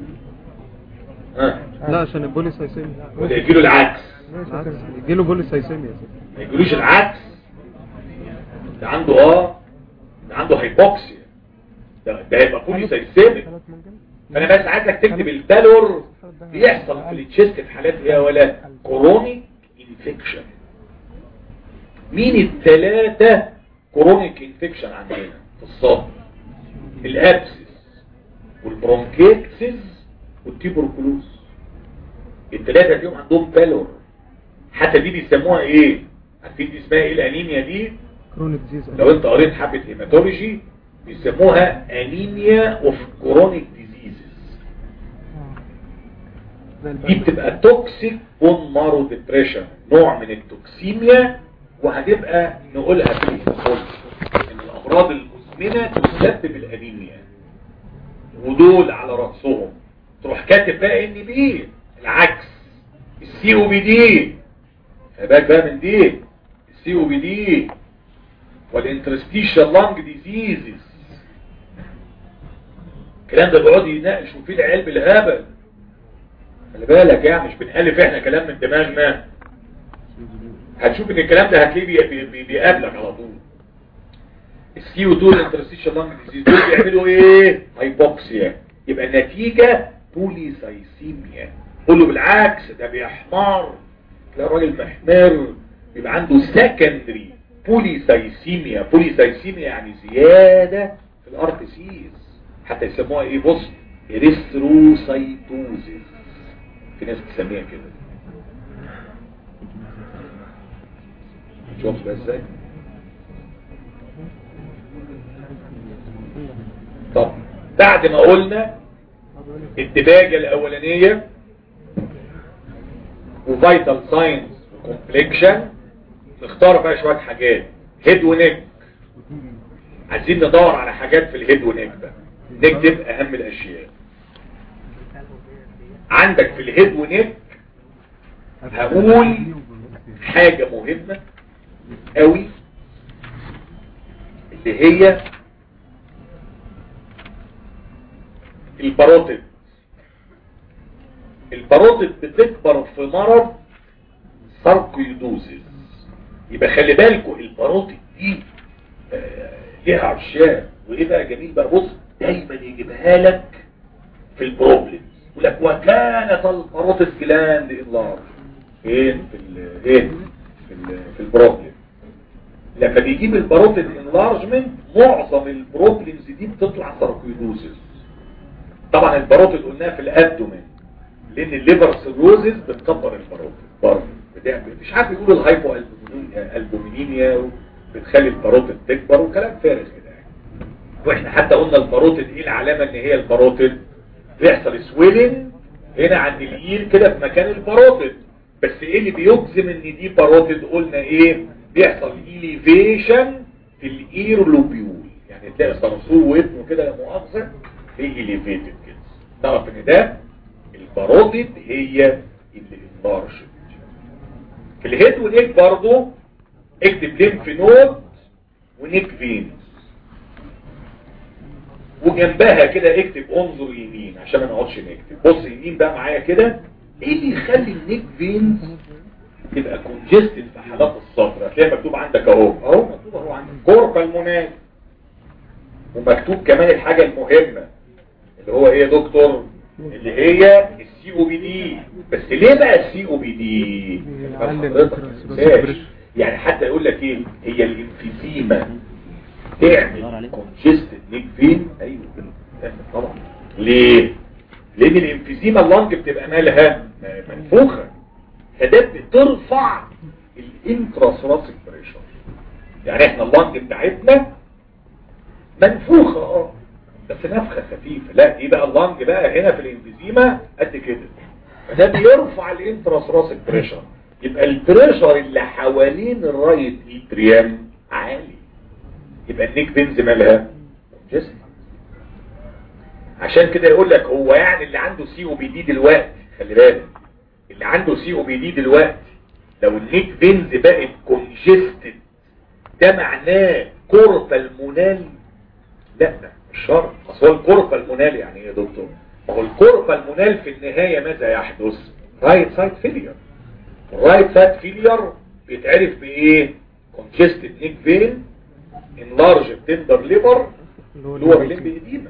ها لا عشان البولي سايسيميا ولا يجي له العكس العكس يجيله بولي سايسيميا ما يجيلوش العكس ده عنده اه ده عنده هايبوكسيا ده ده هيبقى بولي سايسيميك ثلاث ممكن فانا بس عايزك تكتب البالور بيحصل في التشيست في حالات ايه ولا كورونيك انفكشن مين الثلاثة كورونيك انفكشن عندنا في الصدر الابسس والبرونكيتسس والتيبركلوز الثلاثة ديهم عندهم بالور حتى دي بيسموها ايه عارفين دي اسمها ايه الانيميا دي كرونيك ديزيز لو انت قريت حبة هيماتولوجي بيسموها انيميا اوف كورونيك ديزيزز زي دي البلد. بتبقى توكسيك بون مارو ديبريشن نوع من التوكسيميا وهنبقى نقولها في الهيماتولوجي ان الامراض المزمنه تسبب الانيميا ودول على راسهم تروح كاتب بقى ان بي العكس السي او بي دي خلي بقى من دي السي او بي دي والانترستيشال لانج ديزيزز الكلام ده بيقعد يناقشوا فيه العيال بالهبل خلي بالك يعني مش بنألف احنا كلام من دماغنا هتشوف ان الكلام ده هتلاقيه بي- بي- بيقابلك على طول السي او 2 الانترستيشال لانج ديزيز دول بيعملوا ايه هايبوكسيا يبقى النتيجه بوليسايسيميا قول له بالعكس ده بيحمر تلاقي الراجل محمر بيبقى عنده سكندري بوليسايسيميا بوليسايسيميا يعني زياده في الار سيز حتى يسموها ايه بص اريثروسايتوزيس في ناس بتسميها كده شوف بقى ازاي طب بعد ما قلنا الدباجة الأولانية وفيتال ساينس وكومبليكشن نختار بقى شوية حاجات هيد ونيك عايزين ندور على حاجات في الهيد ونيك بقى نكتب أهم الأشياء عندك في الهيد ونيك هقول حاجة مهمة قوي اللي هي الباروتيد الباروتيد بتكبر في مرض ساركويدوزيس يبقى خلي بالكوا الباروتيد دي آه، ليها عشاق وايه بقى جميل بقى بص دايما يجيبها لك في البروبلمز يقول لك وكانت الباروتيد جلاند انلارج فين في ال ايه في ال في البروبلم لما بيجيب الباروتيد انلارجمنت معظم البروبلمز دي بتطلع ساركويدوزس طبعا الباروتيد قلناها في الابدومين لان الليفر سيروزز بتكبر الباروتيد برضه بتعمل مش عارف يقول الهايبو البومينيميا بتخلي الباروتيد تكبر وكلام فارغ كده يعني واحنا حتى قلنا الباروتيد ايه العلامه ان هي الباروتيد بيحصل سويلنج هنا عند الاير كده في مكان الباروتيد بس ايه اللي بيجزم ان دي باروتيد قلنا ايه بيحصل ايليفيشن في الاير لوبيول يعني تلاقي صرصور ودنه كده لا مؤاخذه هي ايليفيتد كده تعرف ان ده الباروتيد هي اللي انبارشت في الهيد ونيك برضو اكتب ليمف نود ونيك فينز وجنبها كده اكتب انظر يمين عشان ما نقعدش نكتب بص يمين بقى معايا كده ايه اللي يخلي النيك فينز تبقى كونجستد في حالات الصدر هتلاقي مكتوب عندك اهو اهو مكتوب اهو عندك كوربا المونال ومكتوب كمان الحاجة المهمة اللي هو ايه يا دكتور اللي هي السي او بي دي بس ليه بقى السي او بي دي بيعلي الانترا- يعني حتى يقول لك ايه هي الانفيزيما تعمل كونجستد نيك فين ايوه تعمل طبعا ليه لان الانفيزيما اللنج بتبقى مالها منفوخه فده بترفع الانتراسراسيك بريشر يعني احنا اللنج بتاعتنا منفوخه اه بس نفخه خفيفه لا دي بقى اللنج بقى هنا في الانفيزيما قد كده فده بيرفع الانتراسراسيك بريشر يبقى البريشر اللي حوالين الرايت اتريام عالي يبقى النيك بنز مالها جسم عشان كده يقول لك هو يعني اللي عنده سي او بي دي دلوقتي خلي بالك اللي عنده سي او بي دي دلوقتي لو النيك بنز بقت كونجستد ده معناه كورة المونال لا مش شرط اصل هو الكورة المونال يعني ايه يا دكتور ما هو الكورة المونال في النهاية ماذا يحدث رايت سايد فيلير الرايت سايد فيلير بيتعرف بايه كونجستد نيك فين انلارج تندر ليبر لور ليمب اديما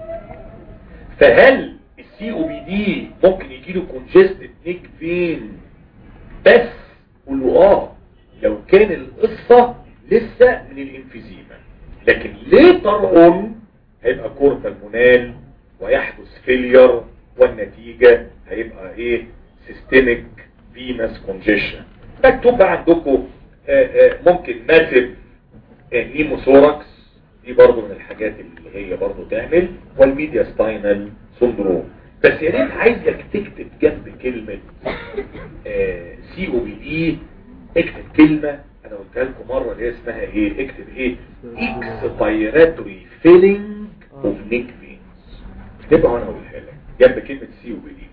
فهل السي او بي دي ممكن يجي له كونجستد نيك فين بس قولوا اه لو كان القصة لسه من الانفيزيما لكن ليتر اون هيبقى كورة المونال ويحدث فيلير والنتيجة هيبقى ايه سيستميك فينس كونجيشن مكتوب بقى عندكم آه، آه، ممكن ماسف نيموثوركس دي برضو من الحاجات اللي هي برضو تعمل والميديا سباينال سندروم بس يا ريت عايزك تكتب جنب كلمة سي او بي دي اكتب كلمة انا قلتها لكم مرة اللي هي اسمها ايه اكتب ايه اكسبيراتوري فيلينج اوف نيك فينز اكتبها وانا اقولها لك جنب كلمة سي او بي دي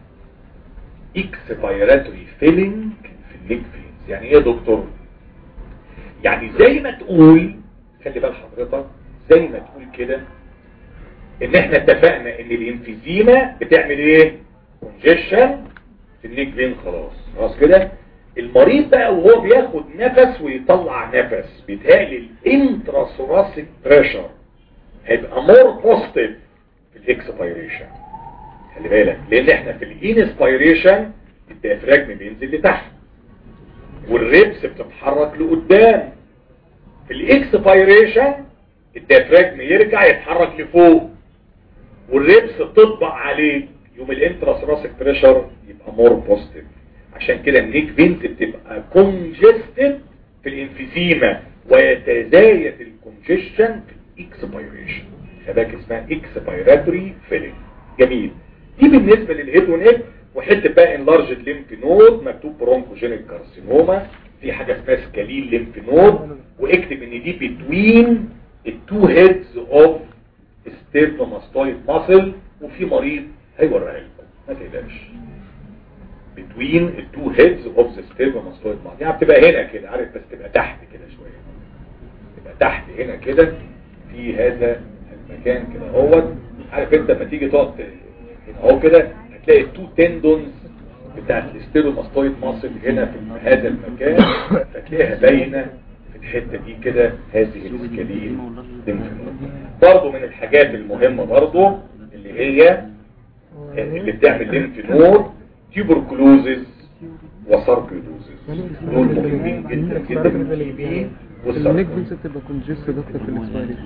اكسبيراتوري فيلينج في النيك فينز يعني ايه يا دكتور يعني زي ما تقول خلي بال حضرتك زي ما تقول كده ان احنا اتفقنا ان الانفيزيما بتعمل ايه كونجيشن في النيك فين خلاص خلاص كده المريض بقى وهو بياخد نفس ويطلع نفس بيتهيألي الانتراسوراسيك بريشر هيبقى مور بوزيتيف في الاكسبيريشن خلي بالك لان احنا في الانسبيريشن الديافراجم بينزل لتحت والريبس بتتحرك لقدام في الاكسبيريشن الديافراجم يرجع يتحرك لفوق والريبس تطبق عليه يوم الانتراسراسيك بريشر يبقى مور بوزيتيف عشان كده النيك فينت بتبقى كونجستد في الانفيزيما ويتزايد الكونجيشن في الاكسبيريشن فباك اسمها اكسبيراتوري فيلينج جميل دي بالنسبة للهيد ونيك وحته بقى انلارجد ليمف نود مكتوب برونكوجينيك كارسينوما في حاجة اسمها سكاليل ليمف نود واكتب ان دي بتوين التو هيدز اوف ستيرنوماستويد ماسل وفي مريض هيوريها لكم ما تقلقش between the two heads of the spermatozoid muscle يعني بتبقى هنا كده عارف بس تبقى تحت كده شوية تبقى تحت هنا كده في هذا المكان كده اهوت عارف انت لما تيجي تقعد هنا اهو كده هتلاقي التو تندونز بتاعت الستيروماستويد ماسل هنا في هذا المكان فتلاقيها باينه في الحتة دي كده هذه السكالين برضو من الحاجات المهمة برضو اللي هي اللي بتعمل ليمف نود تيوبركلوزز وساركيدوزز دول مهمين جدا جدا في التي بي النيك والساركيدوزز فينس بتبقى كونجست دكتور في الاسبايريشن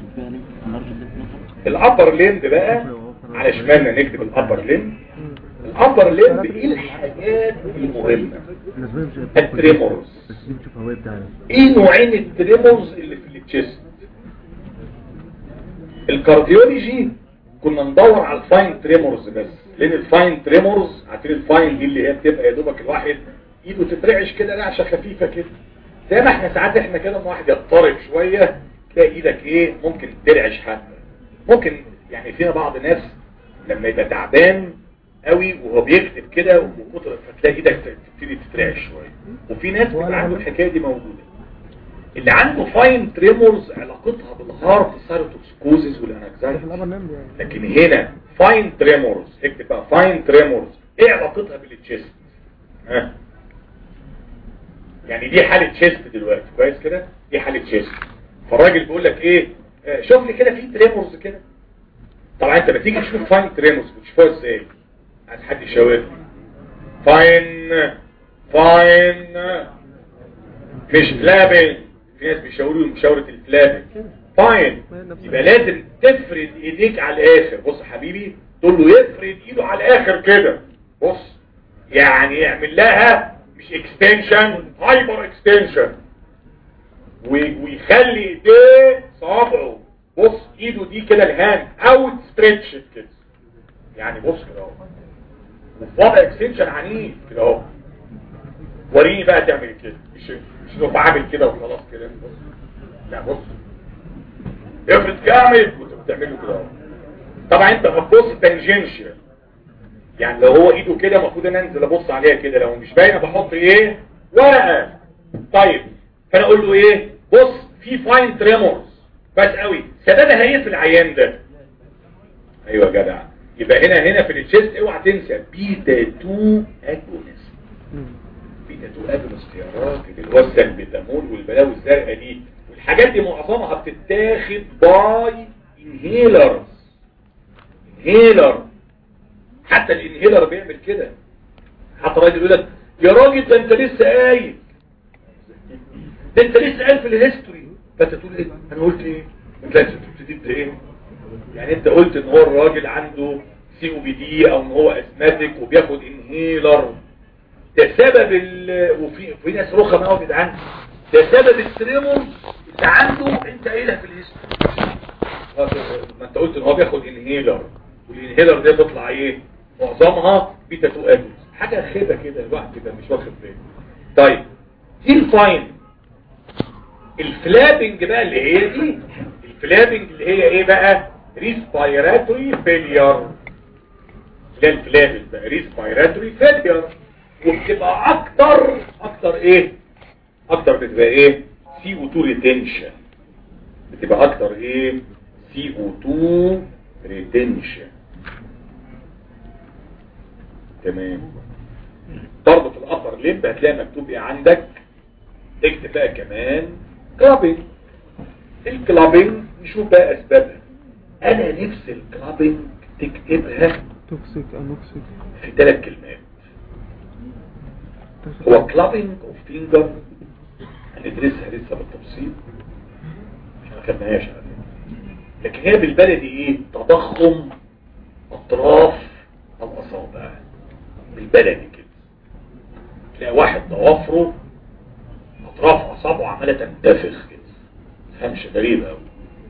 الابر ليمب بقى على شمالنا نكتب الابر ليمب الابر ليمب ايه الحاجات المهمة التريمورز بس دي بتشوف هواية بتاعنا ايه نوعين التريمورز اللي في التشيست الكارديولوجي كنا ندور على الفاين تريمورز بس لان الفاين تريمورز عارفين الفاين دي اللي هي بتبقى يا دوبك الواحد ايده تترعش كده رعشه خفيفه كده زي ما احنا ساعات احنا كده لما واحد يضطرب شويه تلاقي ايدك ايه ممكن ترعش حتى ممكن يعني فينا بعض الناس لما يبقى تعبان قوي وهو بيكتب كده وكتر فتلاقي ايدك تبتدي تترعش شويه وفي ناس بيبقى عنده الحكايه دي موجوده اللي عنده فاين تريمورز علاقتها بالهارت سايروتوكسكوزيس في والانكزايتي الابر ليمب يعني لكن هنا فاين تريمورز اكتب بقى فاين تريمورز ايه علاقتها بالتشيست ها يعني دي حالة تشيست دلوقتي كويس كده دي حالة تشيست فالراجل بيقول لك ايه آه، شوف لي كده في تريمورز كده طبعا انت بتيجي تشوف فاين تريمورز بتشوفها ازاي عايز حد يشاور لي. فاين فاين مش فلابنج في ناس بيشاوروا لي مشاورة الفلابنج فاين يبقى لازم تفرد ايديك على الاخر بص يا حبيبي تقول له يفرد ايده على الاخر كده بص يعني يعمل لها مش اكستنشن هايبر اكستنشن ويخلي ايديه صابعه بص ايده دي كده الهاند اوت ستريتش كده يعني بص كده اهو وفي وضع اكستنشن عنيف كده اهو وريني بقى تعمل كده مش مش تبقى عامل كده وخلاص كده بص لا بص افرض جامد وانت بتعمل له كده اهو طبعا انت هتبص تانجنشال يعني لو هو ايده كده المفروض ان انزل ابص عليها كده لو مش باينه بحط ايه ورقه طيب فانا اقول له ايه بص في فاين تريمورز بس قوي سببها ايه في العيان ده ايوه يا جدع يبقى هنا هنا في التشيست اوعى تنسى بيتا 2 اجونست بيتا 2 اجونست يا راجل اللي هو السلبيتامول والبلاوي الزرقاء دي والحاجات دي معظمها بتتاخد باي انهيلرز انهيلر حتى الانهيلر بيعمل كده حتى راجل يقول لك يا راجل ده انت لسه قايل ده انت لسه قايل في الهيستوري فانت تقول ايه انا قلت ايه انت لازم تبتدي بايه يعني انت قلت ان هو الراجل عنده سي او بي دي او ان هو اسماتيك وبياخد انهيلر ده سبب ال وفي في ناس رخم قوي يا جدعان ده سبب التريمور اللي عنده انت قايلها في الهيستوري ما انت قلت ان هو بياخد انهيلر والانهيلر ده بيطلع ايه معظمها بيتا 2 اجونز حاجه خيبه كده الواحد كده مش واخد باله طيب دي الفاين الفلابنج بقى اللي هي دي الفلابنج اللي هي ايه بقى ريسبيراتوري فيلير اللي هي الفلابنج بقى ريسبيراتوري فيلير وبتبقى اكتر اكتر ايه اكتر بتبقى ايه سي او 2 ريتنشن بتبقى اكتر ايه سي او 2 ريتنشن تمام برضه في الابر ليمب هتلاقي مكتوب ايه عندك اكتب بقى كمان كلابينج الكلابينج نشوف بقى اسبابها انا نفس الكلابينج تكتبها توكسيك انوكسيك في ثلاث كلمات هو كلابينج اوف فينجر هندرسها لسه بالتفصيل مش ما خدناهاش على فكرة. لكن هي بالبلدي ايه تضخم اطراف الاصابع بالبلدي كده تلاقي واحد ضوافره اطراف اصابعه عماله تنتفخ كده تفهمش غريب قوي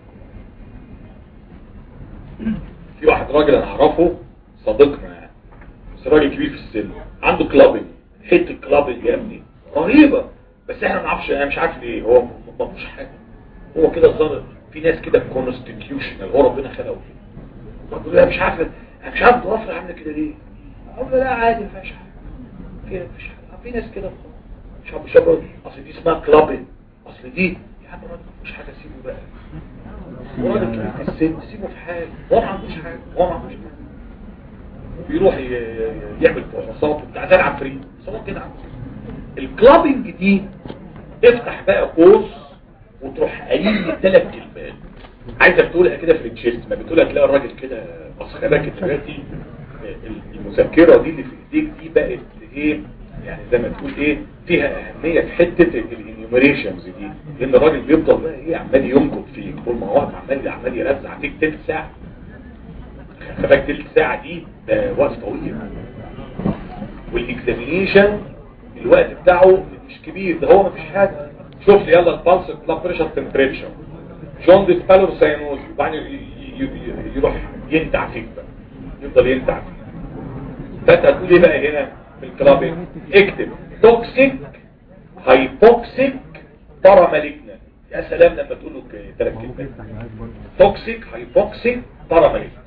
في واحد راجل انا اعرفه صديقنا يعني بس راجل كبير في السن عنده كلابنج حته كلابنج يا ابني رهيبه بس احنا ما نعرفش انا مش عارف ليه هو ما فيش حاجه هو كده ظاهر في ناس كده كونستيتيوشنال هو ربنا خلقه كده بقول له مش عارف انا مش عارف ضوافري عامله كده ليه اقول له لا عادي ما فيهاش حاجه في مفيش حاجه في ناس كده مش عارف مش عارف اصل دي اسمها كلابنج اصل دي يا عم راجل مش حاجه سيبه بقى هو راجل كبير في السن سيبه في حاله هو ما عندوش حاجه هو ما عندوش حاجه بيروح ي- يعمل فحوصات وبتاع زي العفريت بس هو كده عنده الكلابنج دي افتح بقى قوس وتروح قايل لي ثلاث كلمات عايزك تقولها كده في التشيست ما بتقولها تلاقي الراجل كده اصل خلي بالك دلوقتي المذكره دي اللي في ايديك دي بقت ايه يعني زي ما تقول ايه فيها اهميه في حته الانيوميريشنز دي لان الراجل بيفضل بقى ايه عمال ينكت فيك طول ما هو عمال عمال يرزع فيك تلت ساعه خلي بالك تلت ساعه دي ده وقت طويل والاكزامينيشن الوقت بتاعه مش كبير ده هو مفيش حاجه شوف لي يلا البلس بلاد بريشر تمبريتشر جوندس بالور ساينوز وبعدين ي- ي- ي- يروح ينتع فيك بقى يفضل ينتع فيك فانت هتقول ايه بقى هنا في الكلابين اكتب توكسيك هايبوكسيك باراماليجنا يا سلام لما تقول له ثلاث كلمات توكسيك هايبوكسيك باراماليجنا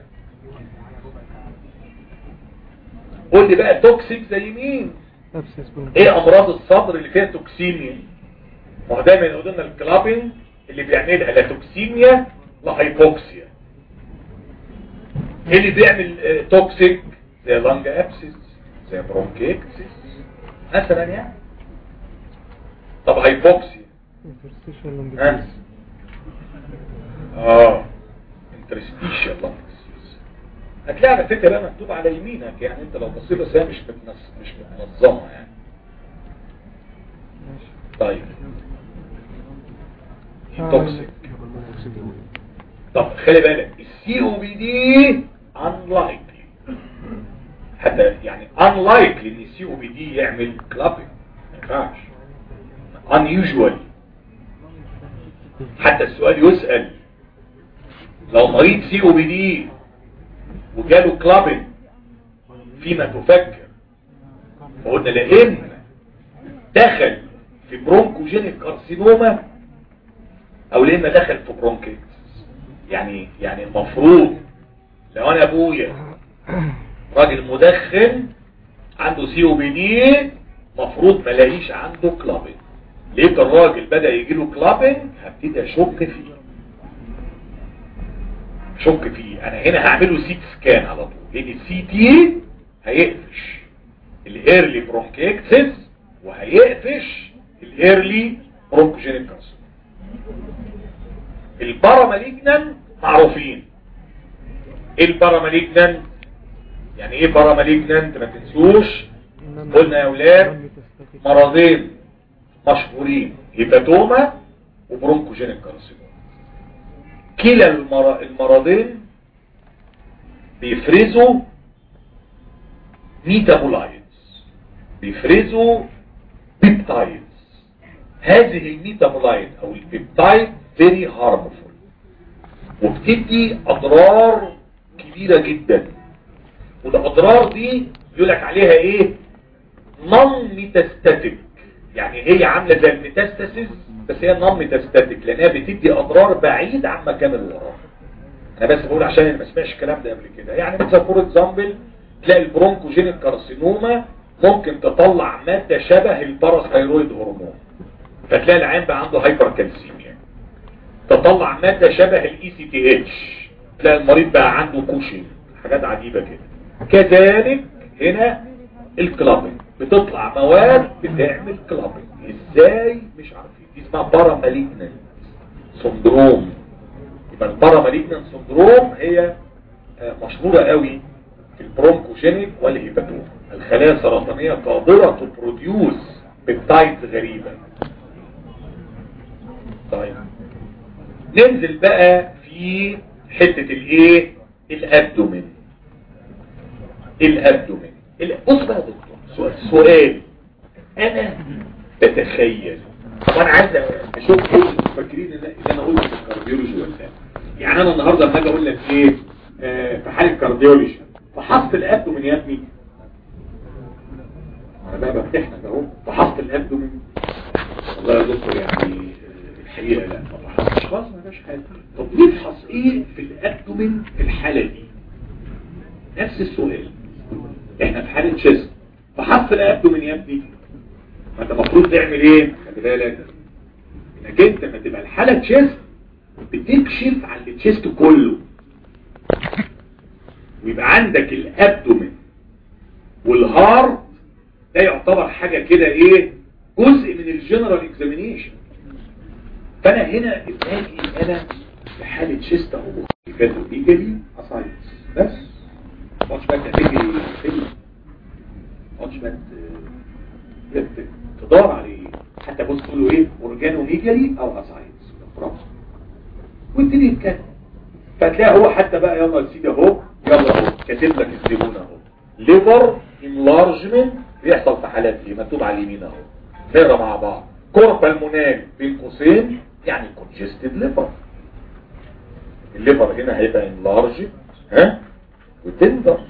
قول لي بقى توكسيك زي مين ايه امراض الصدر اللي فيها توكسيميا ما هو دايما يقولوا لنا الكلابين اللي بيعملها لا توكسيميا لا هايبوكسيا ايه اللي بيعمل آه، توكسيك زي لانج ابسيس زي برونكيكسيس مثلا يعني طب هايبوكسيا ها اه انترستيشال لانجز هتلاقي على فكره بقى مكتوب على يمينك يعني انت لو بصيت بس هي مش متنص... مش متنظمه يعني طيب توكسيك طب خلي بالك السي او بي دي unlikely حتى يعني unlikely ان السي او بي دي يعمل كلابينج ما ينفعش unusual حتى السؤال يسأل لو مريض سي او بي دي وجاله كلابينج فيما تفكر فقلنا لان دخل في برونكوجينيك كارسينوما او لما دخل في برونكيتس يعني يعني المفروض لو انا ابويا راجل مدخن عنده سي او بي دي مفروض ما الاقيش عنده كلابين لقيت الراجل بدا يجي له كلابين هبتدي اشك فيه شك فيه انا هنا هعمله سيت سكان على طول لان السي تي هيقفش الايرلي برونكيكسس وهيقفش الايرلي برونكوجينيك كانسر الباراماليجنان معروفين ايه الباراماليجنان يعني ايه باراماليجنان ما تنسوش قلنا يا اولاد مرضين مشهورين هيباتوما وبرونكوجينيك كارسينوما كلا المر... المرضين بيفرزوا ميتابولايتس بيفرزوا بيبتايدز هذه الميتابولايت او البيبتايد فيري هارمفول وبتدي اضرار كبيرة جدا والاضرار دي يقولك عليها ايه نون ميتاستاتيك يعني هي عاملة زي الميتاستاسيس بس هي نون ميتاستاتيك لانها بتدي اضرار بعيد عن مكان الورم انا بس بقول عشان اللي ما سمعش الكلام ده قبل كده يعني مثلا فور اكزامبل تلاقي البرونكوجينيك كارسينوما ممكن تطلع مادة شبه الباراثايرويد هرمون فتلاقي العين بقى عنده هايبر كالسيميا تطلع مادة شبه الاي سي تي اتش تلاقي المريض بقى عنده كوشن حاجات عجيبة كده كذلك هنا الكلابنج بتطلع مواد بتعمل كلابنج ازاي مش عارفين دي اسمها باراماليجنان سندروم يبقى الباراماليجنان سندروم هي آه، مشهورة قوي في البرونكوجينيك والهيباتوم الخلايا السرطانية قادرة تبروديوس بيبتايدز غريبة طيب ننزل بقى في حتة الايه الابدومين الابدومين ال- بص بقى يا دكتور سؤال, سؤال انا بتخيل طب انا عايز اشوف ايه فاكرين ان إن انا قلت في الكارديولوجي ولا لا يعني انا النهارده لما اجي اقول لك ايه آه في حاله كارديولوجي فحصت الابدومين يا ابني انا بقى بفتحنا اهو فحصت الابدومين والله يا دكتور يعني آه، الحقيقه لا ما بحثش خلاص ما فيش حاجه طب نفحص ايه في الابدومين في الحاله دي نفس السؤال احنا في حاله شيست فحص الابدومين يا ابني ما انت المفروض تعمل ايه خلي بالك انك انت لما تبقى الحاله تشيست بتكشف عن التشيست كله ويبقى عندك الابدومين والهارت ده يعتبر حاجه كده ايه جزء من الجنرال اكزامينيشن فانا هنا دماغي انا في حالة شيست اهو كده ايجابي اسايتس بس ماتش بقى تعمل لي فيلم ماتش بقى ت- ت- تدور عليه حتى بص تقول له ايه اورجانو ميجالي او اسايتس خلاص وابتدي يتكلم فتلاقي هو حتى بقى يلا يا سيدي اهو يلا اهو كاتب لك الزبون اهو ليفر انلارجمنت بيحصل في حالات ايه مكتوب على اليمين اهو نقرا مع بعض كوربالمونال بين قوسين يعني كونجستد ليفر الليفر هنا هيبقى انلارج ها وتندر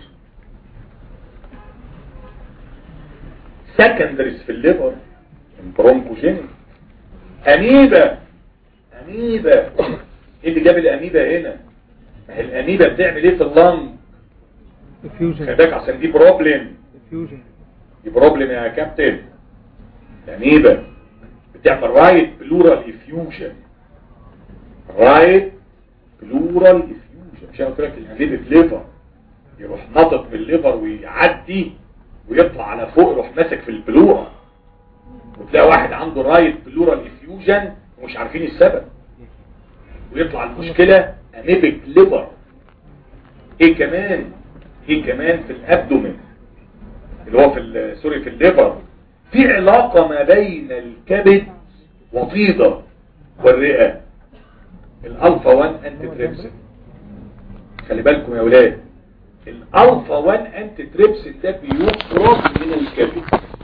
سكندريز في الليفر برونكوجينيك اميبا اميبا ايه اللي جاب الاميبا هنا ما هي الاميبا بتعمل ايه في اللنج خلي افيوجن بالك عشان دي بروبلم افيوجن دي بروبلم يا كابتن الاميبا بتعمل رايت بلورال افيوجن رايت بلورال افيوجن عشان قلت لك الاميبا ليفر يروح ناطط من الليفر ويعدي ويطلع على فوق يروح ماسك في البلورا وتلاقي واحد عنده رايت بلورال افيوجن ومش عارفين السبب ويطلع المشكلة اميبك ليفر ايه كمان ايه كمان في الابدومين اللي هو في ال- سوري في الليفر في علاقة ما بين الكبد وطيدة والرئة الالفا 1 انتي تريبسين خلي بالكم يا ولاد الالفا 1 انتي تريبسين ده بيخرج من الكبد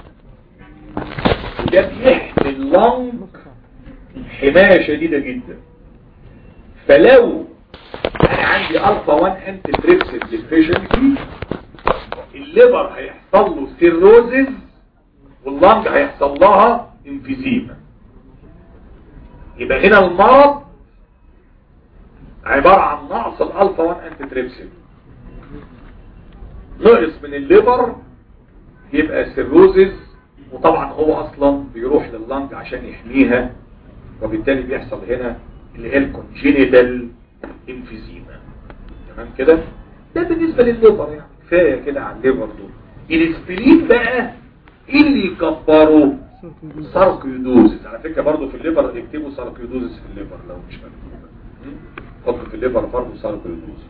وده بيحمي اللنج حماية شديدة جدا فلو انا عندي الفا 1 انتي تريبسين ديفيشنسي الليفر هيحصل له سيروزز واللنج هيحصل لها انفيزيما يبقى هنا المرض عبارة عن نقص الالفا 1 انتي تريبسين نقص من الليفر يبقى سيروزز وطبعا هو اصلا بيروح لللنج عشان يحميها وبالتالي بيحصل هنا اللي هي الكونجينيتال انفيزيما تمام كده ده بالنسبة للليفر يعني كفاية كده على الليفر دول الاسبرين بقى ايه اللي يكبره ساركيودوزس على فكرة برضو في الليفر يكتبوا ساركيودوزس في الليفر لو مش مكتوبة م? حط في الليفر برضو ساركيودوزس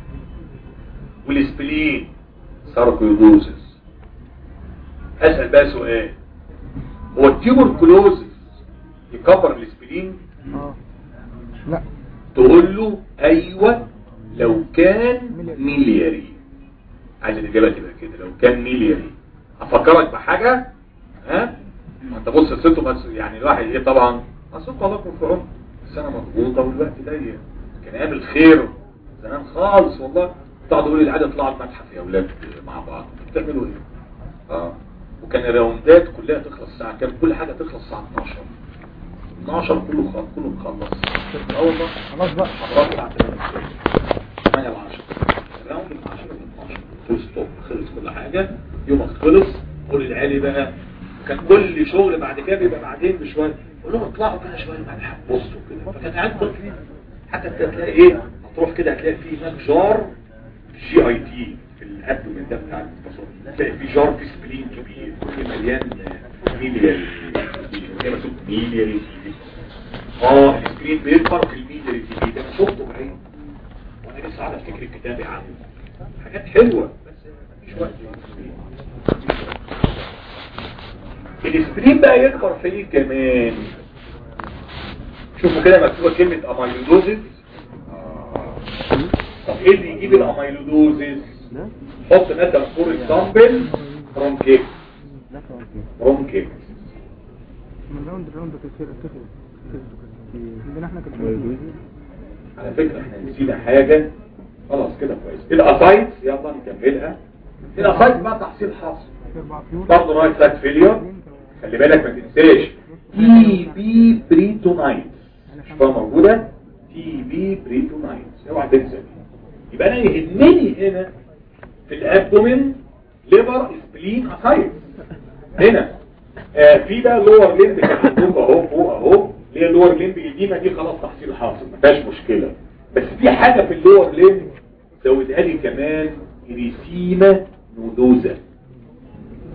والاسبلين ساركيودوزس اسأل بقى سؤال هو التيوبركلوزس يكبر الاسبلين اه لا تقول له ايوه لو كان ميلياري عايز الاجابه تبقى كده لو كان ميلياري افكرك بحاجه ها ما انت بص الست بس يعني الواحد ايه طبعا اصل الله يكون في عمر السنه مضغوطه والوقت ضيق كان ايام الخير زمان خالص والله تقعد تقول العاده اطلعوا المتحف يا اولاد مع بعض بتعملوا ايه اه وكان الراوندات كلها تخلص الساعه كام كل حاجه تخلص الساعه 12 12 كله خلص كله مخلص اه والله خلاص بقى حضرات بتاعت 8 ل 10 الراوند من 10 ل 12 فول ستوب خلص كل حاجة يومك خلص قول العالي بقى كان كل شغل بعد كده بيبقى بعدين بشوية قول لهم اطلعوا كده شوية بعد بصوا كده فكانت قاعد طفل حتى انت هتلاقي ايه هتروح كده هتلاقي في هناك جار جي اي تي في الابدومين ده بتاع التصور تلاقي في جار في سبلين كبير كله مليان ميلياري زي ما سمت ميلياري اه السكرين بيكبر في الميديا تي في ده انا شفته بعيني وانا لسه قاعد افتكر الكتاب عنه حاجات حلوه بس مفيش وقت السكرين بقى يكبر في ايه كمان شوفوا كده مكتوبه كلمه اميلودوزيس طب ايه اللي يجيب الاميلودوزيس حط مثلا فور اكزامبل برونكيت لا اوكي برونكيت من راوند راوند كتير كتير عندنا احنا كتير على فكرة احنا نسينا حاجة خلاص كده كويس الاسايت يلا نكملها الاسايت بقى تحصيل حاصل اربع فيور برضه رايت سايد فيلير خلي بالك ما تنساش تي بي بريتونايت مش بقى موجودة تي بي بريتونايت اوعى تنسى دي. يبقى انا يهمني هنا في الابدومين ليفر سبلين اسايت هنا آه في بقى لور ليمب كان عندكم اهو فوق اهو اللي هي اللور ليمب القديمه دي خلاص تحصيل حاصل ما فيهاش مشكله بس في حاجه في اللور ليمب زودها لي كمان ريسيما نودوزا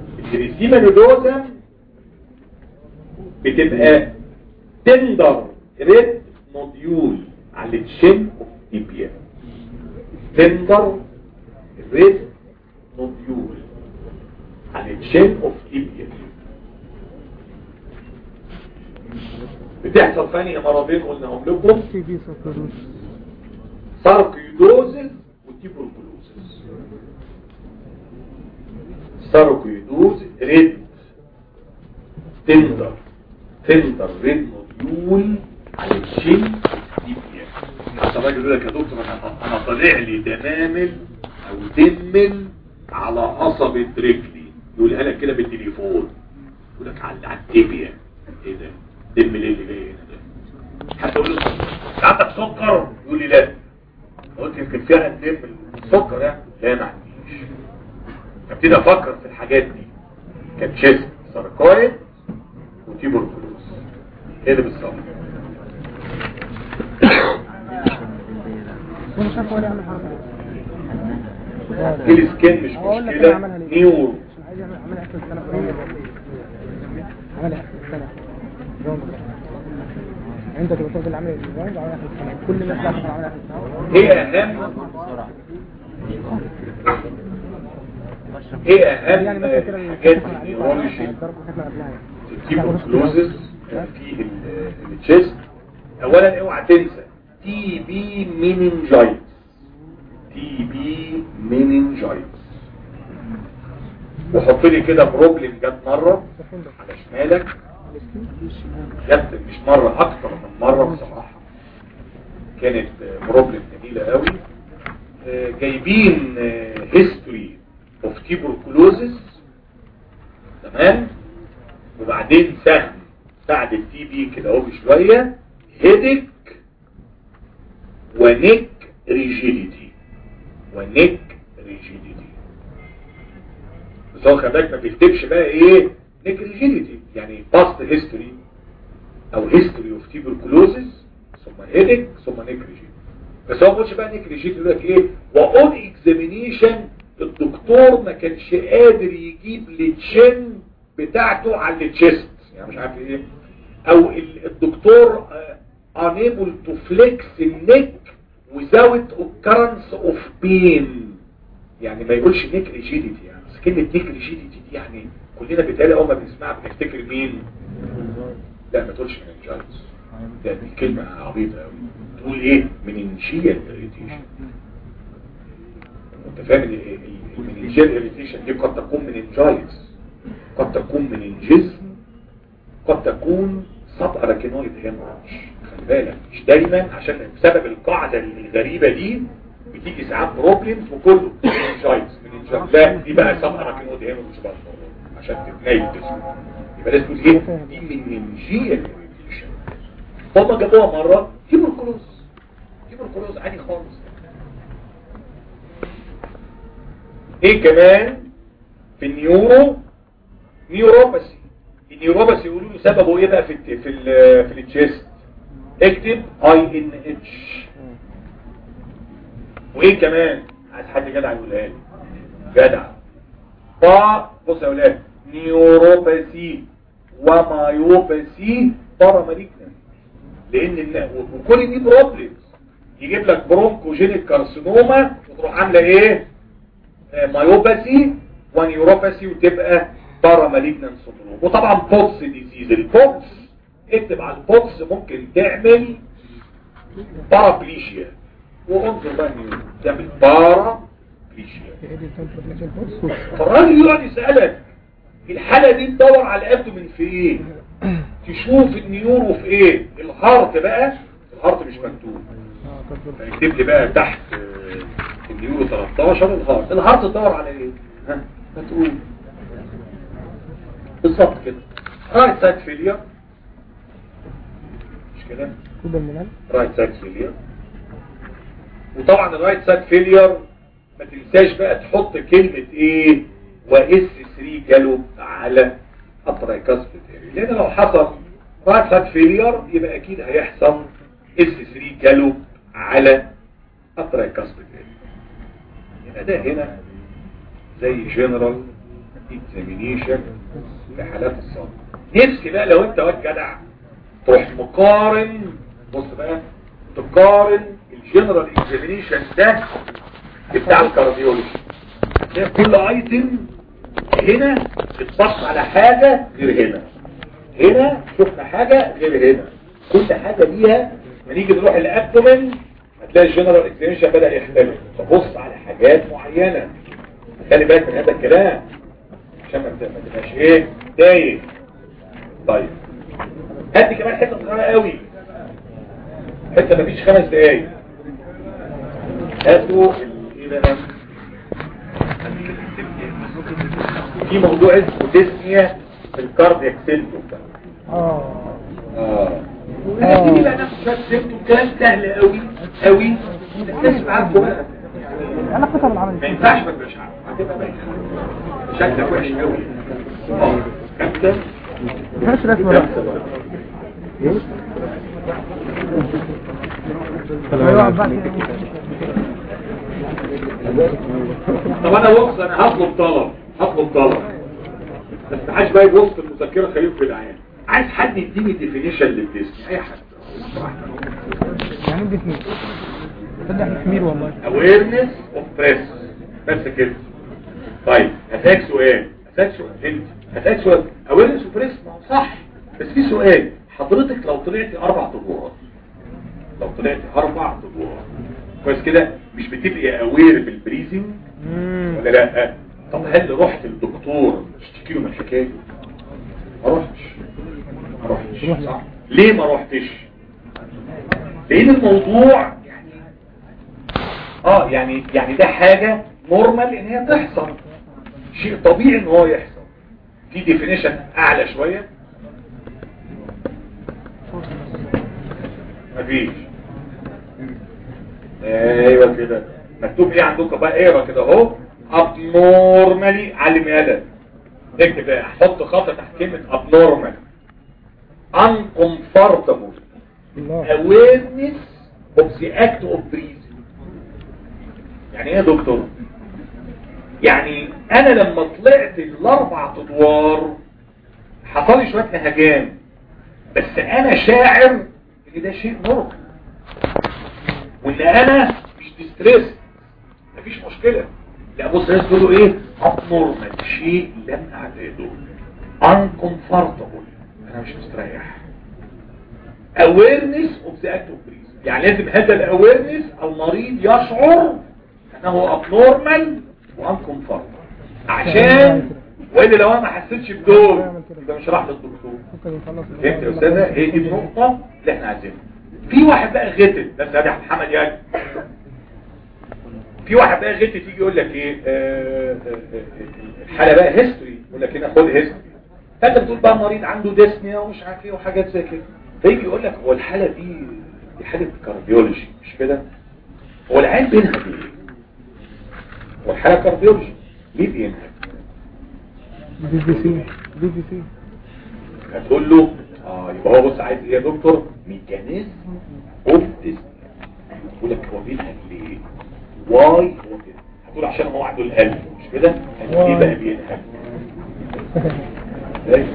الريسيما نودوزا بتبقى تندر ريد نوديول على الشن اوف تيبيا تندر ريد نوديول على الشن اوف تيبيا بتحصل ثانية مرضين قلناهم لكم تي بي سكروس ساركيدوزز وتيبروكلوزز ساركيدوز ريد تندر تندر ريد نوديول على الشن ديبيا حتى الراجل يقول لك يا دكتور انا انا طالع لي دمامل او دمل على قصبة رجلي يقولها لك كده بالتليفون يقول لك على على التيبيا ايه ده دمل ايه اللي جاي هنا ده حتى يقول له "أنت عندك سكر يقول لي لا قلت يمكن فيها دم السكر يعني لا ما عنديش ابتدي افكر في الحاجات دي كان تشيست ساركويد وتيبوركلوز ايه ده بالظبط هو مش عارف هو ليه يعمل حركة ايه السكين مش هقول لك أنا مشكلة عملها ليه. نيورو عشان عايز يعمل عملها اخر السنة عملها اخر السنة راوند. انت تبقى تاخد العمل الراوند وعملها اخر السنة كل الناس بقى تاخد عملها اخر السنة ايه اهم ايه يعني اهم مثلا كده حاجات الحاجات النيورولوجي الضرب كانت قبلها يعني التيبوكلوزز في ال- التشيست اولا اوعى تنسى تي بي مينينجايتس تي بي مينينجايتس وحط لي كده بروبلم جت مره على شمالك جت مش مره اكتر من مره بصراحه كانت بروبلم جميله قوي آه، جايبين هيستوري اوف تيبركلوزس تمام وبعدين سهم بعد التي بي كده اهو بشويه هيدك ونيك ريجيديتي ونيك ريجيديتي بس هو خلي بالك ما بيكتبش بقى ايه نيك ريجيديتي يعني باست هيستوري او هيستوري اوف تيبركلوزس ثم هيدك ثم نيك ريجيديتي بس هو ما قلتش بقى نيك ريجيديتي يقول لك ايه واون اكزامينيشن الدكتور ما كانش قادر يجيب التشن بتاعته على التشيست يعني مش عارف ايه او ال- الدكتور آه، unable to flex النك without occurrence of pain يعني ما يقولش نيك ريجيديتي يعني بس كلمة نيك ريجيديتي دي يعني كلنا بالتالي اول ما بنسمعها بنفتكر مين لا ما تقولش مننجايتس ده دي كلمة عبيطة قوي تقول ايه مننجيال اريتيشن انت فاهم ال- ال- المننجيال اريتيشن دي قد تكون مننجايتس قد تكون مننجزم قد تكون سب اراكينويد هيموريدج خلي بالك مش دايما عشان بسبب القاعدة الغريبة دي بتيجي ساعات بروبلمز وكله مننجايتس مننجايتس لا دي بقى سب اراكينويد هيموريدج بقى الموضوع عشان تتنيل جسمك يبقى لازم تقول ايه دي مننجيال اريتيشن هما جابوها مرة تيبركلوز تيبركلوز عادي خالص ايه كمان في النيورو نيوروباثي النيوروباثي يقولوا له سببه ايه بقى في الت- في ال في التشيست اكتب اي ان اتش وايه كمان عايز حد جدع يقولها لي جدع با بص يا اولاد نيوروباثي ومايوباثي باراماليجنان لان النا- وكل دي بروبلمز يجيب لك برونكوجينيك كارسينوما وتروح عامله ايه آه، مايوباثي ونيوروباثي وتبقى باراماليجنان سندروم وطبعا بوكس ديزيز البوكس اكتب على البوكس ممكن تعمل بارابليشيا وانظر بقى النيورو تعمل بارابليشيا ايه دي كانت بتنزل بوكس فالراجل يقعد يسألك الحالة دي تدور على الابدومين في ايه تشوف النيورو في ايه الهارت بقى الهارت مش مكتوب اه كانت بتنزل. فيكتب لي بقى تحت آه، النيورو 13 الهارت الهارت تدور على ايه ها هتقول بالظبط كده رايت سايد فيلير مش كده كوب المنال رايت سايد فيلير وطبعا الرايت سايد فيلير ما تنساش بقى تحط كلمة ايه واس 3 جالوب على الترايكاسبيد اريا لان لو حصل رايت سايد فيلير يبقى اكيد هيحصل اس 3 جالوب على الترايكاسبيد اريا يبقى ده هنا زي جنرال اكزامينيشن في حالات الصدمة نفسي بقى لو انت واد جدع تروح مقارن بص بقى تقارن الجنرال اكزامينيشن ده بتاع الكارديولوجي هتلاقي كل ايتم هنا اتبص على حاجة غير هنا هنا شفنا حاجة غير هنا كل حاجة ليها ما نيجي نروح الابدومن هتلاقي الجنرال اكزامينيشن بدأ يختلف تبص على حاجات معينة خلي بالك من هذا الكلام عشان ما ت- ما تبقاش ايه تايه طيب هات لي كمان حته صغيره قوي حته مفيش خمس دقايق هاتوا ال- ايه بقى في موضوع اسمه ديسنيا في الكاردياك سيلتو اه اه دي بقى نفس شويه سيلتو كلام سهل قوي قوي تكتشف عارفه بقى انا قسم العمل ما ينفعش ما تبقاش عارف هتبقى بايخ شكلك وحش قوي اه كابتن مش رسمه بقى. ايوه بقى طب انا بص انا هطلب طلب هطلب طلب بس ما حدش بقى يبص في المذكره خليهم في العين عايز حد يديني ديفينيشن للجسم اي حد يعني دي سمير تصدق سمير والله awareness of stress بس كده طيب هسألك سؤال هسألك سؤال انت هسألك سؤال awareness of stress ما هو صح بس في سؤال حضرتك لو طلعتي اربع طبوعات لو طلعتي اربع طبوعات كويس كده مش بتبقي اوير بالبريزنج ولا لا طب هل رحت للدكتور تشتكي له من الحكايه دي؟ ما رحتش ما رحتش صح ليه ما رحتش لان الموضوع يعني اه يعني يعني ده حاجة نورمال ان هي تحصل شيء طبيعي ان هو يحصل في ديفينيشن اعلى شوية مفيش ايوه كده مكتوب ايه عندكم بقى اقرا كده اهو abnormally علم يالا اكتب بقى حط خط تحت كلمة abnormal uncomfortable الله awareness of the act of breathing يعني ايه يا دكتور يعني انا لما طلعت الاربع ادوار حصل لي شويه نهجان بس انا شاعر ان ده شيء نورمال وان انا مش ديستريس مفيش مشكله لا بص الناس بيقولوا ايه abnormal شيء لم اعتاده uncomfortable انا مش مستريح awareness of the act of breathing يعني لازم هذا الاويرنس المريض يشعر انه abnormal وانكمفورتبل عشان والا لو انا ما حسيتش بدول يبقى مش راح للدكتور ممكن يخلص فهمت يا استاذه هي دي النقطه اللي احنا عايزينها في واحد بقى غتت بس ده محمد يعني في واحد بقى غتت يجي يقول لك ايه آه، آه، آه، الحاله بقى هيستوري يقول لك هنا خد هيستوري فانت بتقول بقى مريض عنده ديسنيا ومش عارف ايه وحاجات زي كده فيجي يقول لك هو الحاله دي دي حاله كارديولوجي مش كده هو العين بينهج ليه هو الحاله كارديولوجي ليه بينهج بي بي سي بي بي سي هتقول له اه يبقى هو بص عايز ايه يا دكتور ميكانيزم اوف ديسنيا يقول لك هو بينهج ليه واي هو كده هتقول عشان هو عنده القلب مش كده هتقول ليه بقى بينهج ازاي؟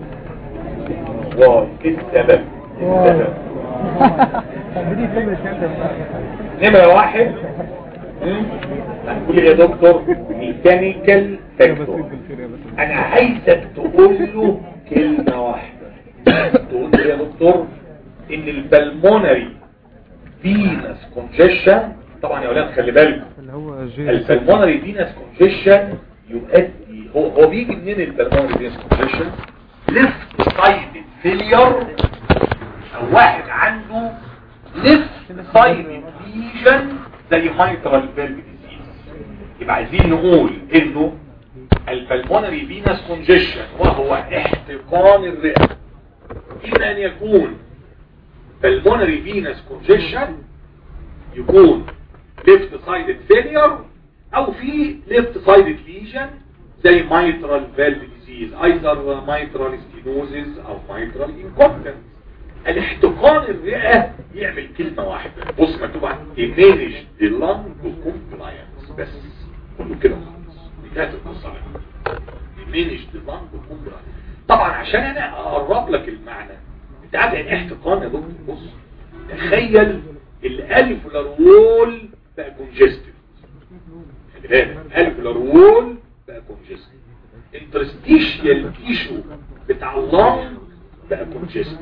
واي ايه السبب ايه السبب بدي يكمل الكلام نمرة واحد مم؟ هتقول لي يا دكتور ميكانيكال فاكتور انا عايزك تقول له كلمة واحدة تقول له يا دكتور ان البلمونري فينس كونجيشن طبعا يا اولاد خلي بالكم اللي هو جي البلمونري فينس كونجيشن يؤدي هو هو بيجي منين البلمونري فينس كونجيشن ليفت سايد فيلير او واحد عنده ليفت سايد ليجن زي مايترال فيلف ديزيز يبقى عايزين نقول انه البلمونري فينس كونجيشن وهو احتقان الرئه اما ان يكون pulmonary venous congestion يكون left sided failure او في left sided lesion زي mitral valve disease either mitral stenosis او mitral incompetence الاحتقان الرئة يعمل كلمة واحدة بص مكتوب عن manage the lung compliance بس كله كده خالص دي كانت القصة عليها manage the lung compliance طبعا عشان انا اقرب لك المعنى انت عارف يعني ايه احتقان يا دكتور بص تخيل الالفولار وول بقى كونجستيف خلي بالك الالفولار وول بقى كونجستيف انترستيشيال تيشو بتاع اللنج بقى كونجستيف